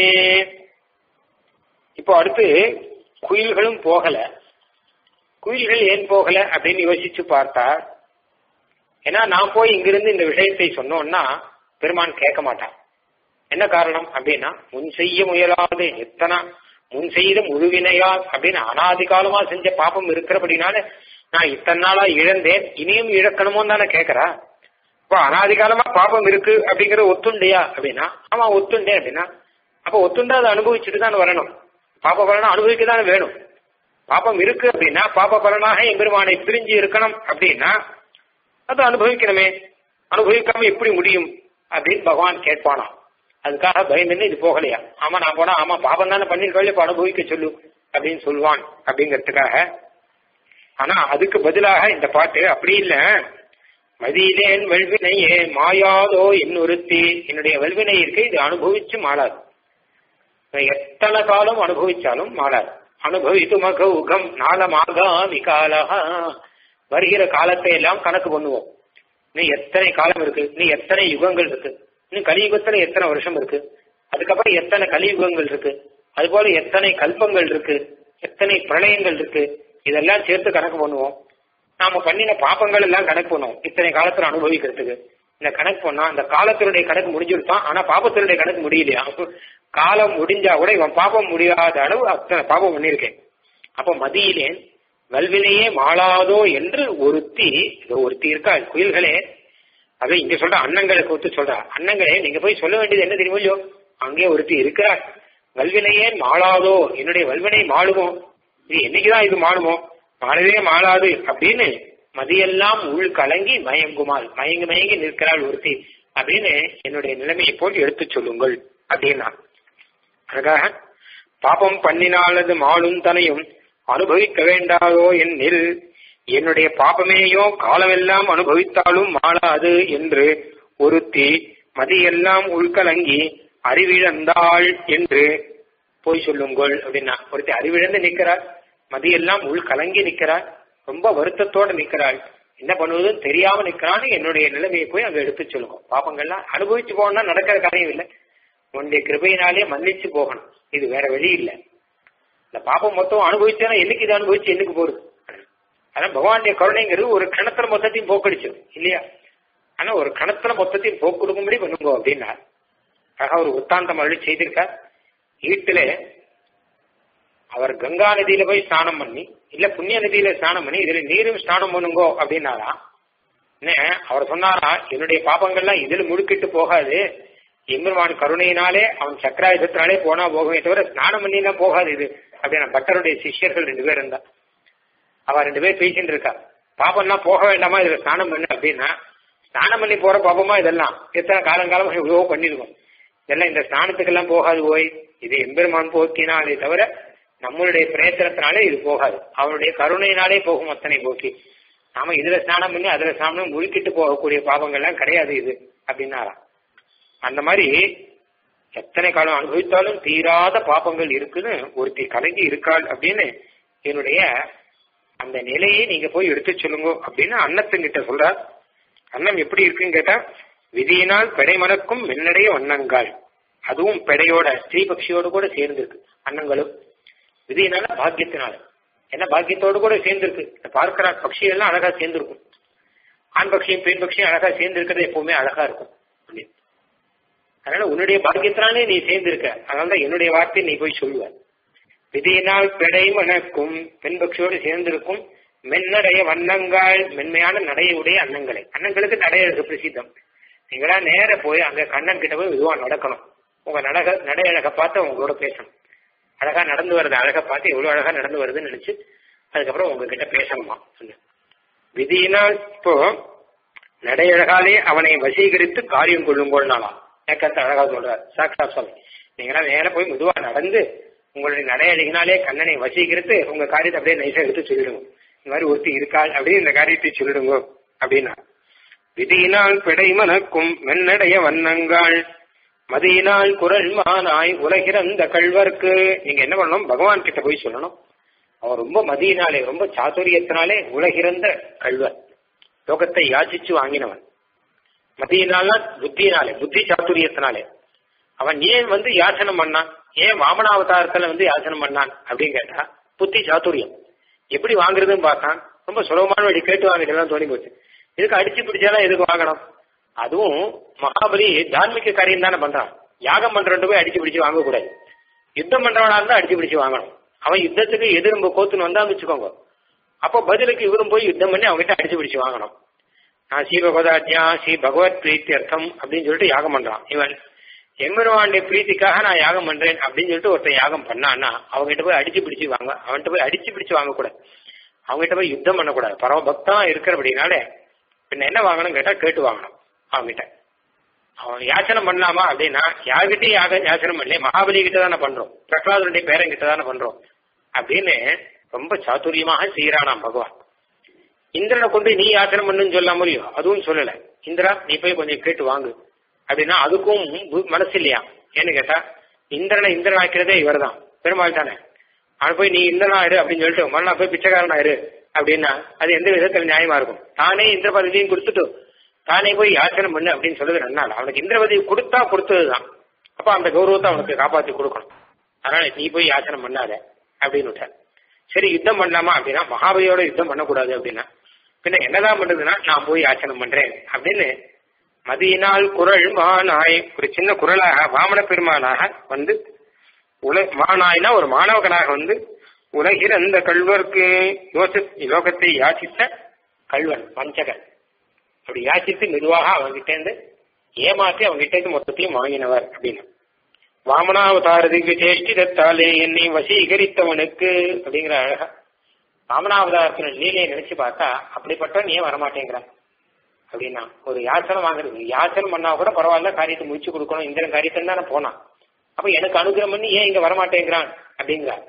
இப்போ அடுத்து குயில்களும் போகல குயில்கள் ஏன் போகல அப்படின்னு யோசிச்சு பார்த்தா ஏன்னா நான் போய் இங்கிருந்து இந்த விஷயத்தை சொன்னோம்னா பெருமான் கேட்க மாட்டான் என்ன காரணம் அப்படின்னா முன் செய்ய முயலாது எத்தனை முன் செய்த முழுவினையா அப்படின்னு அனாதி காலமா செஞ்ச பாப்பம் இருக்கிறபடினால நான் இத்தனை நாளா இழந்தேன் இனியும் இழக்கணுமோன்னு தானே கேட்கறா இப்போ அனாதி காலமா பாப்பம் இருக்கு அப்படிங்கிற ஒத்துண்டையா அப்படின்னா ஆமா ஒத்துண்டே அப்படின்னா அப்ப ஒத்துண்டா அதை அனுபவிச்சுட்டு தான் வரணும் பாப்ப பலனை அனுபவிக்க தானே வேணும் பாப்பம் இருக்கு அப்படின்னா பாப்ப பலனாக எம்பெருமானை பிரிஞ்சு இருக்கணும் அப்படின்னா அதை அனுபவிக்கணுமே அனுபவிக்காம எப்படி முடியும் அப்படின்னு பகவான் கேட்பானா அதுக்காக பயந்துன்னு இது போகலையா ஆமா நான் போனா ஆமா பாபம் தானே பண்ணிருக்கோம் இப்ப அனுபவிக்க சொல்லு அப்படின்னு சொல்லுவான் அப்படிங்கிறதுக்காக ஆனா அதுக்கு பதிலாக இந்த பாட்டு அப்படி இல்ல மதியிலேன் வெல்வினையே மாயாதோ என்னொருத்தி என்னுடைய வெல்வினை இருக்கு இது அனுபவிச்சு மாறாது எத்தனை காலம் அனுபவிச்சாலும் மாறாது அனுபவித்து மக உகம் நாளமாக காலகா வருகிற காலத்தை எல்லாம் கணக்கு பண்ணுவோம் நீ எத்தனை காலம் இருக்கு நீ எத்தனை யுகங்கள் இருக்கு இன்னும் கலியுகத்துல எத்தனை வருஷம் இருக்கு அதுக்கப்புறம் எத்தனை கலியுகங்கள் இருக்கு அதுபோல எத்தனை கல்பங்கள் இருக்கு எத்தனை பிரளயங்கள் இருக்கு இதெல்லாம் சேர்த்து கணக்கு பண்ணுவோம் நாம பண்ணின பாப்பங்கள் எல்லாம் கணக்கு பண்ணுவோம் இத்தனை காலத்துல அனுபவிக்கிறதுக்கு இந்த கணக்கு பண்ணா அந்த காலத்தினுடைய கணக்கு முடிஞ்சிருப்பான் ஆனா பாப்பத்தினுடைய கணக்கு முடியலையா காலம் முடிஞ்சா கூட இவன் பாப்பம் முடியாத அளவு அத்தனை பாப்பம் பண்ணியிருக்கேன் அப்ப மதியிலேன் வல்வினையே மாளாதோ என்று ஒருத்தி ஒருத்தி இருக்கா குயில்களே அதை இங்க சொல்ற அண்ணங்களை கூத்து சொல்றா அண்ணங்களே நீங்க போய் சொல்ல வேண்டியது என்ன தெரியுமோ இல்லையோ அங்கே ஒருத்தி இருக்கிறார் வல்வினையே மாளாதோ என்னுடைய வல்வினை மாளுமோ இது என்னைக்குதான் இது மாளுமோ மாளவே மாளாது அப்படின்னு மதியெல்லாம் உள் கலங்கி மயங்குமாள் மயங்கி மயங்கி நிற்கிறாள் ஒருத்தி அப்படின்னு என்னுடைய நிலைமையை போட்டு எடுத்து சொல்லுங்கள் அப்படின்னா அதுக்காக பாப்பம் பண்ணினாலது மாளும் தனையும் அனுபவிக்க வேண்டாதோ என்னில் என்னுடைய பாப்பமேயோ காலமெல்லாம் அனுபவித்தாலும் மாளாது என்று ஒருத்தி மதியெல்லாம் உள்கலங்கி அறிவிழந்தாள் என்று போய் சொல்லுங்கள் அப்படின்னா ஒருத்தி அறிவிழந்து நிற்கிறாள் மதியெல்லாம் உள் கலங்கி நிற்கிறாள் ரொம்ப வருத்தத்தோட நிற்கிறாள் என்ன பண்ணுவதுன்னு தெரியாம நிற்கிறான்னு என்னுடைய நிலைமையை போய் அங்க எடுத்து சொல்லுங்க பாப்பங்கள்லாம் அனுபவிச்சு போகணும்னா நடக்கிற காரியம் இல்லை உன்னுடைய கிருபையினாலே மன்னிச்சு போகணும் இது வேற வழி இல்லை இந்த பாப்பம் மொத்தம் அனுபவிச்சா என்னைக்கு இது அனுபவிச்சு என்னைக்கு போறது ஆனா பகவானுடைய கருணைங்கிறது ஒரு கணத்துல மொத்தத்தையும் போக்கடிச்சு இல்லையா ஆனா ஒரு கணத்துல மொத்தத்தையும் போக்கு கொடுக்கும்படி பண்ணுங்க அப்படின்னா ஆக ஒரு உத்தாந்தம் அருளி செய்திருக்கார் வீட்டுல அவர் கங்கா நதியில போய் ஸ்நானம் பண்ணி இல்ல புண்ணிய நதியில ஸ்நானம் பண்ணி இதுல நீரும் ஸ்நானம் பண்ணுங்கோ அப்படின்னாரா என்ன அவர் சொன்னாரா என்னுடைய பாப்பங்கள்லாம் இதுல முழுக்கிட்டு போகாது எம்பெருமான் கருணையினாலே அவன் சக்கராயுதத்தினாலே போனா போகவே தவிர ஸ்நானம் பண்ணினா போகாது இது அப்படின்னா பட்டருடைய சிஷ்யர்கள் ரெண்டு பேர் இருந்தா அவ ரெண்டு பேர் பேசிட்டு இருக்கா பாப்பம்லாம் போக வேண்டாமா இதுல ஸ்நானம் பண்ணு அப்படின்னா ஸ்நானம் பண்ணி போற பாப்பமா இதெல்லாம் எத்தனை காலங்காலமா இவ்வளவோ பண்ணிருக்கோம் இதெல்லாம் இந்த ஸ்நானத்துக்கெல்லாம் போகாது போய் இது எம்பெருமான் போக்கினாலே தவிர நம்மளுடைய பிரயத்தனத்தினாலே இது போகாது அவனுடைய கருணையினாலே போகும் அத்தனை போக்கி நாம இதுல ஸ்நானம் பண்ணி அதுல ஸ்நானம் முழுக்கிட்டு போகக்கூடிய பாவங்கள்லாம் கிடையாது இது அப்படின்னாராம் அந்த மாதிரி எத்தனை காலம் அனுபவித்தாலும் தீராத பாப்பங்கள் இருக்குன்னு ஒருத்தி கலங்கி இருக்காள் அப்படின்னு என்னுடைய அந்த நிலையை நீங்க போய் எடுத்து சொல்லுங்க அப்படின்னு அன்னத்துங்கிட்ட சொல்றார் அன்னம் எப்படி இருக்குன்னு கேட்டா விதியினால் பெடைமனக்கும் மின்னடைய வண்ணங்காள் அதுவும் பெடையோட ஸ்ரீபக்ஷியோட கூட சேர்ந்திருக்கு அன்னங்களும் விதியினால பாக்கியத்தினால ஏன்னா பாக்கியத்தோடு கூட சேர்ந்திருக்கு இந்த பார்க்கிற பட்சிகள்லாம் அழகா சேர்ந்திருக்கும் ஆண் பட்சியும் பெண் பட்சியும் அழகா சேர்ந்திருக்கிறது எப்பவுமே அழகா இருக்கும் அப்படின்னு. அதனால உன்னுடைய பாக்கியத்தினாலே நீ சேர்ந்திருக்க அதனால என்னுடைய வார்த்தை நீ போய் சொல்லுவ விதியினால் பெடை மணக்கும் பெண் பட்சியோடு சேர்ந்திருக்கும் மென்னடைய வண்ணங்கள் மென்மையான நடையுடைய அன்னங்களை அன்னங்களுக்கு நடையழகு பிரசித்தம் நீங்களா நேர போய் அங்க கண்ணன் கிட்ட போய் மெதுவா நடக்கணும் உங்க நடக நடையழக பார்த்து உங்களோட பேசணும் அழகா நடந்து வருது அழகா பார்த்து எவ்வளவு அழகா நடந்து வருதுன்னு நினைச்சு அதுக்கப்புறம் உங்ககிட்ட பேசணுமா விதியினால் இப்போ நடையழகாலே அவனை வசீகரித்து காரியம் கொள்ளுங்கோள்னாலாம் ஏக்கத்தை அழகா சொல்றார் சாக்ஷா சுவாமி நீங்களா நேர போய் மெதுவா நடந்து உங்களுடைய நடையழகினாலே கண்ணனை வசீகரித்து உங்க காரியத்தை அப்படியே நைசா எடுத்து சொல்லிடுங்க இந்த மாதிரி ஒருத்தி இருக்காள் அப்படியே இந்த காரியத்தை சொல்லிடுங்க அப்படின்னா விதியினால் பிடை மனக்கும் மென்னடைய வண்ணங்கள் மதியினால் குரல் மானாய் உலகிறந்த கல்வர்க்கு நீங்க என்ன பண்ணணும் பகவான் கிட்ட போய் சொல்லணும் அவன் ரொம்ப மதியினாலே ரொம்ப சாதுரியத்தினாலே உலகிறந்த கல்வர் லோகத்தை யாச்சிச்சு வாங்கினவன் மதியினால புத்தியினாலே புத்தி சாதுரியத்தினாலே அவன் ஏன் வந்து யாசனம் பண்ணான் ஏன் வாமனாவதாரத்துல வந்து யாசனம் பண்ணான் அப்படின்னு கேட்டா புத்தி சாதுரியம் எப்படி வாங்குறதுன்னு பார்த்தான் ரொம்ப சுலபமான வழி கேட்டு வாங்கிட்டு தோணி போச்சு இதுக்கு அடிச்சு பிடிச்சாலும் எதுக்கு வாங்கணும் அதுவும் மகாபலி தார்மிக காரியம் தானே பண்றான் யாகம் பண்றவன் போய் அடிச்சு பிடிச்சு வாங்கக்கூடாது யுத்தம் பண்றவனா இருந்தா அடிச்சு பிடிச்சு வாங்கணும் அவன் யுத்தத்துக்கு எதிர் நம்ம கோத்துன்னு வந்தான்னு வச்சுக்கோங்க அப்போ பதிலுக்கு இவரும் போய் யுத்தம் பண்ணி அவங்ககிட்ட அடிச்சு பிடிச்சு வாங்கணும் நான் ஸ்ரீ பகவதாத்யா ஸ்ரீ பகவத் பிரீத்தி அர்த்தம் அப்படின்னு சொல்லிட்டு யாகம் பண்றான் இவன் எம்பெருமானுடைய பிரீத்திக்காக நான் யாகம் பண்றேன் அப்படின்னு சொல்லிட்டு ஒருத்தன் யாகம் பண்ணான்னா அவங்ககிட்ட போய் அடிச்சு பிடிச்சு வாங்க அவன்கிட்ட போய் அடிச்சு பிடிச்சு வாங்கக்கூடாது அவங்ககிட்ட போய் யுத்தம் பண்ணக்கூடாது பரம பக்தா இருக்கிறபடினால பின்ன என்ன வாங்கணும் கேட்டா கேட்டு வாங்கணும் அவங்ககிட்ட அவன் யாச்சனை பண்ணலாமா அப்படின்னா யார்கிட்டயும் யாக யாச்சனம் பண்ணல மகாபலி கிட்ட தானே பண்றோம் பிரகலாதனுடைய பேரன் கிட்ட தானே பண்றோம் அப்படின்னு ரொம்ப சாதுரியமாக செய்யறானாம் பகவான் இந்திரனை கொண்டு நீ யாச்சனை பண்ணுன்னு சொல்லாம முடியும் அதுவும் சொல்லல இந்திரா நீ போய் கொஞ்சம் கேட்டு வாங்கு அப்படின்னா அதுக்கும் மனசு இல்லையா ஏன்னு கேட்டா இந்திரனை இந்திரன் ஆக்கிறதே இவர் தான் பெருமாள் தானே அவன் போய் நீ இந்திரனா இரு அப்படின்னு சொல்லிட்டு மறுநாள் போய் பிச்சைக்காரனா இரு அப்படின்னா அது எந்த விதத்துல நியாயமா இருக்கும் தானே இந்திர பதவியும் கொடுத்துட்டு தானே போய் யாச்சனை பண்ணு அப்படின்னு சொல்றது நன்னாள் அவனுக்கு இந்திர பதவி கொடுத்தா கொடுத்ததுதான் அப்ப அந்த கௌரவத்தை அவனுக்கு காப்பாத்தி கொடுக்கணும் அதனால நீ போய் யாச்சனை பண்ணாத அப்படின்னு விட்டார் சரி யுத்தம் பண்ணலாமா அப்படின்னா மகாபலியோட யுத்தம் பண்ணக்கூடாது அப்படின்னா பின்ன என்னதான் பண்றதுன்னா நான் போய் யாச்சனை பண்றேன் அப்படின்னு மதியினால் குரல் மானாய் ஒரு சின்ன குரலாக வாமன பெருமானாக வந்து உல மானாய்னா ஒரு மாணவகனாக வந்து உலகில் அந்த கல்வர்க்கு யோசி லோகத்தை யாசித்த கல்வன் வஞ்சகன் அப்படி யாசித்து மெதுவாக அவன்கிட்ட இருந்து ஏமாற்றி அவன்கிட்ட இருந்து மொத்தத்தையும் வாங்கினவர் அப்படின்னு வாமனாவதாரதிக்கு சேஷ்டிதத்தாலே என்னை வசீகரித்தவனுக்கு அப்படிங்கிற அழகா வாமனாவதாரத்தின லீலையை நினைச்சு பார்த்தா அப்படிப்பட்டவன் ஏன் வரமாட்டேங்கிறான் அப்படின்னா ஒரு யாசனம் வாங்குறது யாசனம் பண்ணா கூட பரவாயில்ல காரியத்தை முடிச்சு கொடுக்கணும் இந்த காரியத்தை தானே போனான் அப்ப எனக்கு அனுகிரம் பண்ணி ஏன் இங்க வரமாட்டேங்கிறான் அப்படிங்கிறார்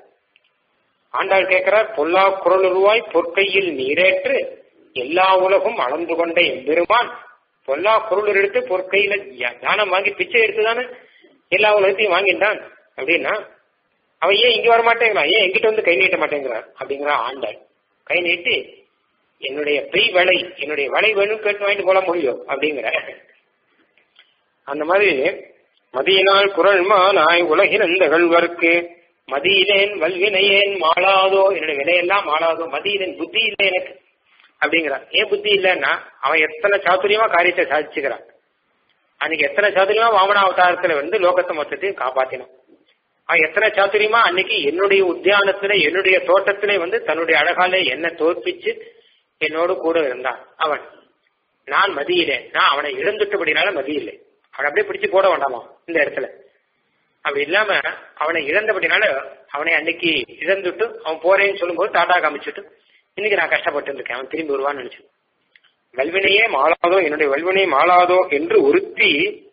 ஆண்டாள் கேட்கிறார் பொல்லா குரலுருவாய் பொற்கையில் நீரேற்று எல்லா உலகும் அளந்து கொண்ட எம்பெருமான் பொல்லா குரல் எடுத்து பொற்கையில தானம் வாங்கி பிச்சை எடுத்துதானே எல்லா உலகத்தையும் வாங்கிட்டான் அப்படின்னா அவன் ஏன் இங்க வர மாட்டேங்கிறான் ஏன் எங்கிட்ட வந்து கை நீட்ட மாட்டேங்கிறான் அப்படிங்கிற ஆண்டாள் கை நீட்டி என்னுடைய பெய் வலை என்னுடைய வலை வேணும் கேட்டு வாங்கிட்டு போல முடியும் அப்படிங்கிற அந்த மாதிரி மதியினால் குரல் மானாய் உலகினந்த கல்வர்க்கு மதியிலேன் வல்வினையேன் மாளாதோ என்னுடைய வினையெல்லாம் மாளாதோ மதியிலேன் புத்தி இல்லை எனக்கு அப்படிங்கிறான் ஏன் புத்தி இல்லைன்னா அவன் எத்தனை சாதுரியமா காரியத்தை சாதிச்சுக்கிறான் அன்னைக்கு எத்தனை சாதுரியமா வாமன அவதாரத்துல வந்து லோகத்தை மொத்தத்தையும் காப்பாத்தினான் அவன் எத்தனை சாதுரியமா அன்னைக்கு என்னுடைய உத்தியானத்துல என்னுடைய தோட்டத்திலே வந்து தன்னுடைய அழகாலே என்ன தோற்பிச்சு என்னோடு கூட இருந்தான் அவன் நான் மதியிலே நான் அவனை இழந்துட்டபடினால மதியில்லை அவனை அப்படியே பிடிச்சு போட வேண்டாமா இந்த இடத்துல அப்படி இல்லாம அவனை இழந்தபடினால அவனை அன்னைக்கு இழந்துட்டு அவன் போறேன்னு சொல்லும்போது டாடா காமிச்சுட்டு இன்னைக்கு நான் கஷ்டப்பட்டு இருக்கேன் அவன் திரும்பி வருவான்னு நினைச்சு வல்வினையே மாளாதோ என்னுடைய வல்வினையே மாளாதோ என்று ஒருத்தி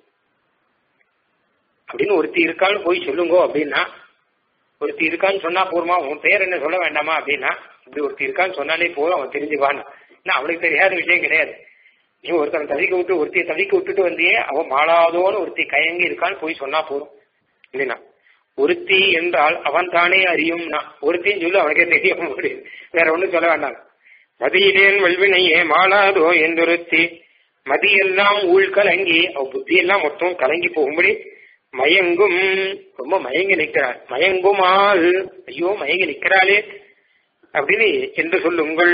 அப்படின்னு ஒருத்தி இருக்கான்னு போய் சொல்லுங்கோ அப்படின்னா ஒருத்தி இருக்கான்னு சொன்னா போருமா உன் பேர் என்ன சொல்ல வேண்டாமா அப்படின்னா இப்படி ஒருத்தி இருக்கான்னு சொன்னாலே போதும் அவன் தெரிஞ்சுவான்னு ஏன்னா அவனுக்கு தெரியாத விஷயம் கிடையாது நீ ஒருத்தனை தவிக்க விட்டு ஒருத்தியை தவிக்க விட்டுட்டு வந்தியே அவன் மாளாதோன்னு ஒருத்தி கயங்கி இருக்கான்னு போய் சொன்னா போதும் இல்லைன்னா ஒருத்தி என்றால் அவன் தானே அறியும்னா ஒருத்தின்னு சொல்லி அவனுக்கே தெரிய முடியும் வேற ஒண்ணும் சொல்ல வேண்டாம் மதியிலேன் வல்வினையே மாளாதோ என்றொருத்தி மதியெல்லாம் ஊழ் கலங்கி அவ புத்தியெல்லாம் மொத்தம் கலங்கி போகும்படி மயங்கும் ரொம்ப மயங்கி நிற்கிறார் மயங்குமால் ஐயோ மயங்கி நிற்கிறாளே அப்படின்னு என்று சொல்லுங்கள்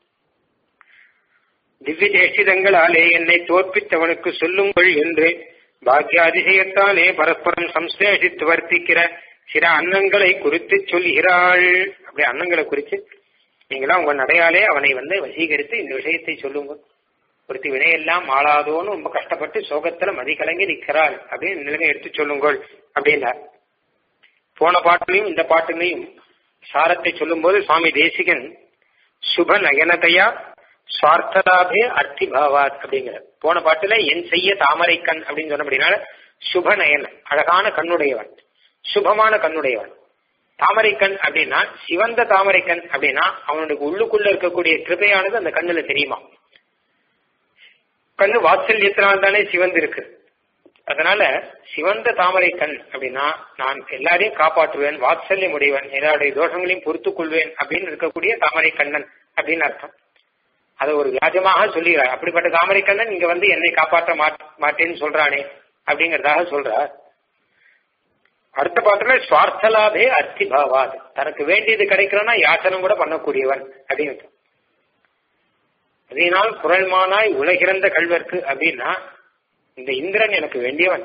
திவ்ய சேஷிதங்களாலே என்னை தோற்பித்தவனுக்கு சொல்லுங்கள் என்று பாக்கியாதிசயத்தாலே பரஸ்பரம் சம்சேஷித்து வர்த்திக்கிற சில அன்னங்களை குறித்து சொல்கிறாள் அப்படி அன்னங்களை குறித்து நீங்களாம் உங்க நடையாலே அவனை வந்து வசீகரித்து இந்த விஷயத்தை சொல்லுங்க ஒருத்தி வினையெல்லாம் ஆளாதோன்னு ரொம்ப கஷ்டப்பட்டு சோகத்துல மதிகலங்கி நிற்கிறாள் அப்படின்னு நிலைமை எடுத்து சொல்லுங்கள் அப்படின்னார் போன பாட்டுலையும் இந்த பாட்டுலையும் சாரத்தை சொல்லும்போது சுவாமி தேசிகன் சுப நயனதையா சுவார்த்ததாபே அர்த்தி பாவாத் அப்படிங்கிற போன பாட்டுல என் செய்ய தாமரை கண் அப்படின்னு சொன்னபடினால சுப நயன் அழகான கண்ணுடையவன் சுபமான கண்ணுடையவன் தாமரை கண் அப்படின்னா சிவந்த தாமரை கண் அப்படின்னா அவனுக்கு உள்ளுக்குள்ள இருக்கக்கூடிய கிருபையானது அந்த கண்ணுல தெரியுமா கண்ணு வாத்சல்யத்தினால் தானே சிவந்து இருக்கு அதனால சிவந்த தாமரை கண் அப்படின்னா நான் எல்லாரையும் காப்பாற்றுவேன் வாத்சல்யம் உடையவன் எல்லாருடைய தோஷங்களையும் பொறுத்துக் கொள்வேன் அப்படின்னு இருக்கக்கூடிய தாமரை கண்ணன் அப்படின்னு அர்த்தம் அதை ஒரு வியாஜமாக சொல்லுகிறார் அப்படிப்பட்ட தாமரை கண்ணன் இங்க வந்து என்னை காப்பாற்ற மாட்டேன்னு சொல்றானே அப்படிங்கறதாக சொல்றார் அடுத்த பாட்டுல சுவார்த்தலாபே அர்த்தி பாவாத் தனக்கு வேண்டியது கிடைக்கிறோம்னா யாசனம் கூட பண்ணக்கூடியவன் அப்படின்னு அதனால் குரல்மானாய் உலகிறந்த கல்வர்க்கு அப்படின்னா இந்த இந்திரன் எனக்கு வேண்டியவன்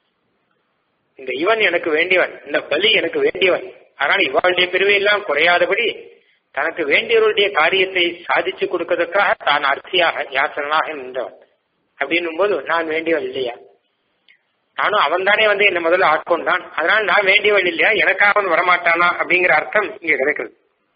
இந்த இவன் எனக்கு வேண்டியவன் இந்த பலி எனக்கு வேண்டியவன் ஆனால் இவாளுடைய பிரிவையெல்லாம் குறையாதபடி தனக்கு வேண்டியவருடைய காரியத்தை சாதிச்சு கொடுக்கறதுக்காக தான் அர்த்தியாக யாசனாக நின்றவன் அப்படின்னும் போது நான் வேண்டியவன் இல்லையா நானும் அவன் தானே வந்து என்ன முதல்ல ஆட்கொண்டான் அதனால நான் வேண்டியவன் இல்லையா எனக்காக அவன் வரமாட்டானா அப்படிங்கிற அர்த்தம் இங்க கிடைக்குது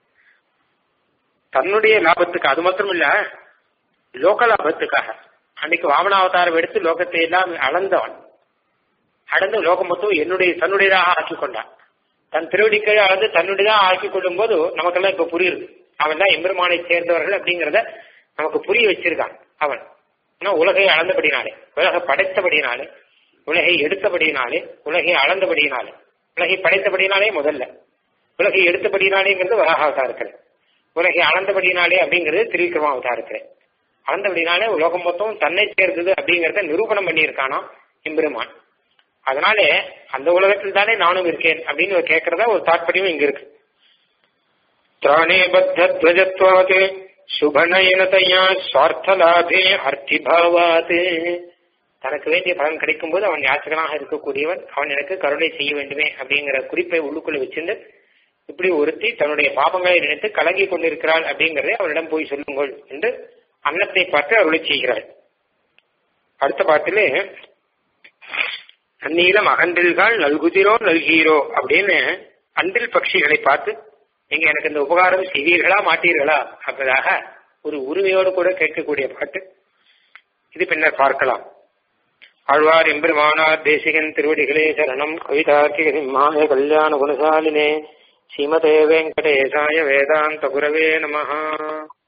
தன்னுடைய லாபத்துக்கு அது மட்டும் இல்ல லோக லாபத்துக்காக அன்னைக்கு வாமனாவதாரம் எடுத்து லோகத்தை எல்லாம் அளந்தவன் அளந்து லோகம் மொத்தம் என்னுடைய தன்னுடையதாக ஆக்கி கொண்டான் தன் திருவடிக்கை அளந்து தன்னுடையதாக ஆக்கி கொள்ளும் போது நமக்கெல்லாம் இப்ப புரியுது அவன் தான் எம்பெருமானை சேர்ந்தவர்கள் அப்படிங்கிறத நமக்கு புரிய வச்சிருக்கான் அவன் ஆனா உலகை அளந்தபடினாலே உலகை படைத்தபடினாலே உலகை எடுத்தபடினாலே உலகை அளந்தபடினாலே உலகை படைத்தபடினாலே முதல்ல உலகை எடுத்தபடினாலேங்கிறது வராகாவதாரத்தில் உலகை அளந்தபடினாலே அப்படிங்கிறது திரிவிக்ரமாவதாரத்தில் அளந்தபடினாலே உலகம் மொத்தம் தன்னை சேர்ந்தது அப்படிங்கறத நிரூபணம் பண்ணியிருக்கானா எம்பெருமான் அதனாலே அந்த உலகத்தில் தானே நானும் இருக்கேன் அப்படின்னு கேட்கறதா ஒரு தாற்பயம் இங்க இருக்கு திராணே பத்தத்வஜத்வாத் சுபநயனதையா சுவார்த்தலாபே அர்த்திபாவாத் தனக்கு வேண்டிய பலன் கிடைக்கும் போது அவன் யாச்சகனாக இருக்கக்கூடியவன் அவன் எனக்கு கருணை செய்ய வேண்டுமே அப்படிங்கிற குறிப்பை உள்ளுக்குள்ள வச்சிருந்து இப்படி ஒருத்தி தன்னுடைய பாபங்களை நினைத்து கலங்கி கொண்டிருக்கிறாள் அப்படிங்கறதை அவனிடம் போய் சொல்லுங்கள் என்று அன்னத்தை பார்த்து அருளை செய்கிறாள் அடுத்த பாட்டிலே அந்நீளம் அகன்றில்கள் நல்குதிரோ நல்கீரோ அப்படின்னு அன்றில் பட்சிகளை பார்த்து நீங்க எனக்கு இந்த உபகாரம் செய்வீர்களா மாட்டீர்களா அப்பதாக ஒரு உரிமையோடு கூட கேட்கக்கூடிய பாட்டு இது பின்னர் பார்க்கலாம் ஆழ்வார் எம்பெருமானார் தேசிகன் திருவடிகளே சரணம் கவிதார்க்கிக சிம்மாய கல்யாண குணசாலினே ஸ்ரீமதே வெங்கடேசாய வேதாந்த குரவே நமஹா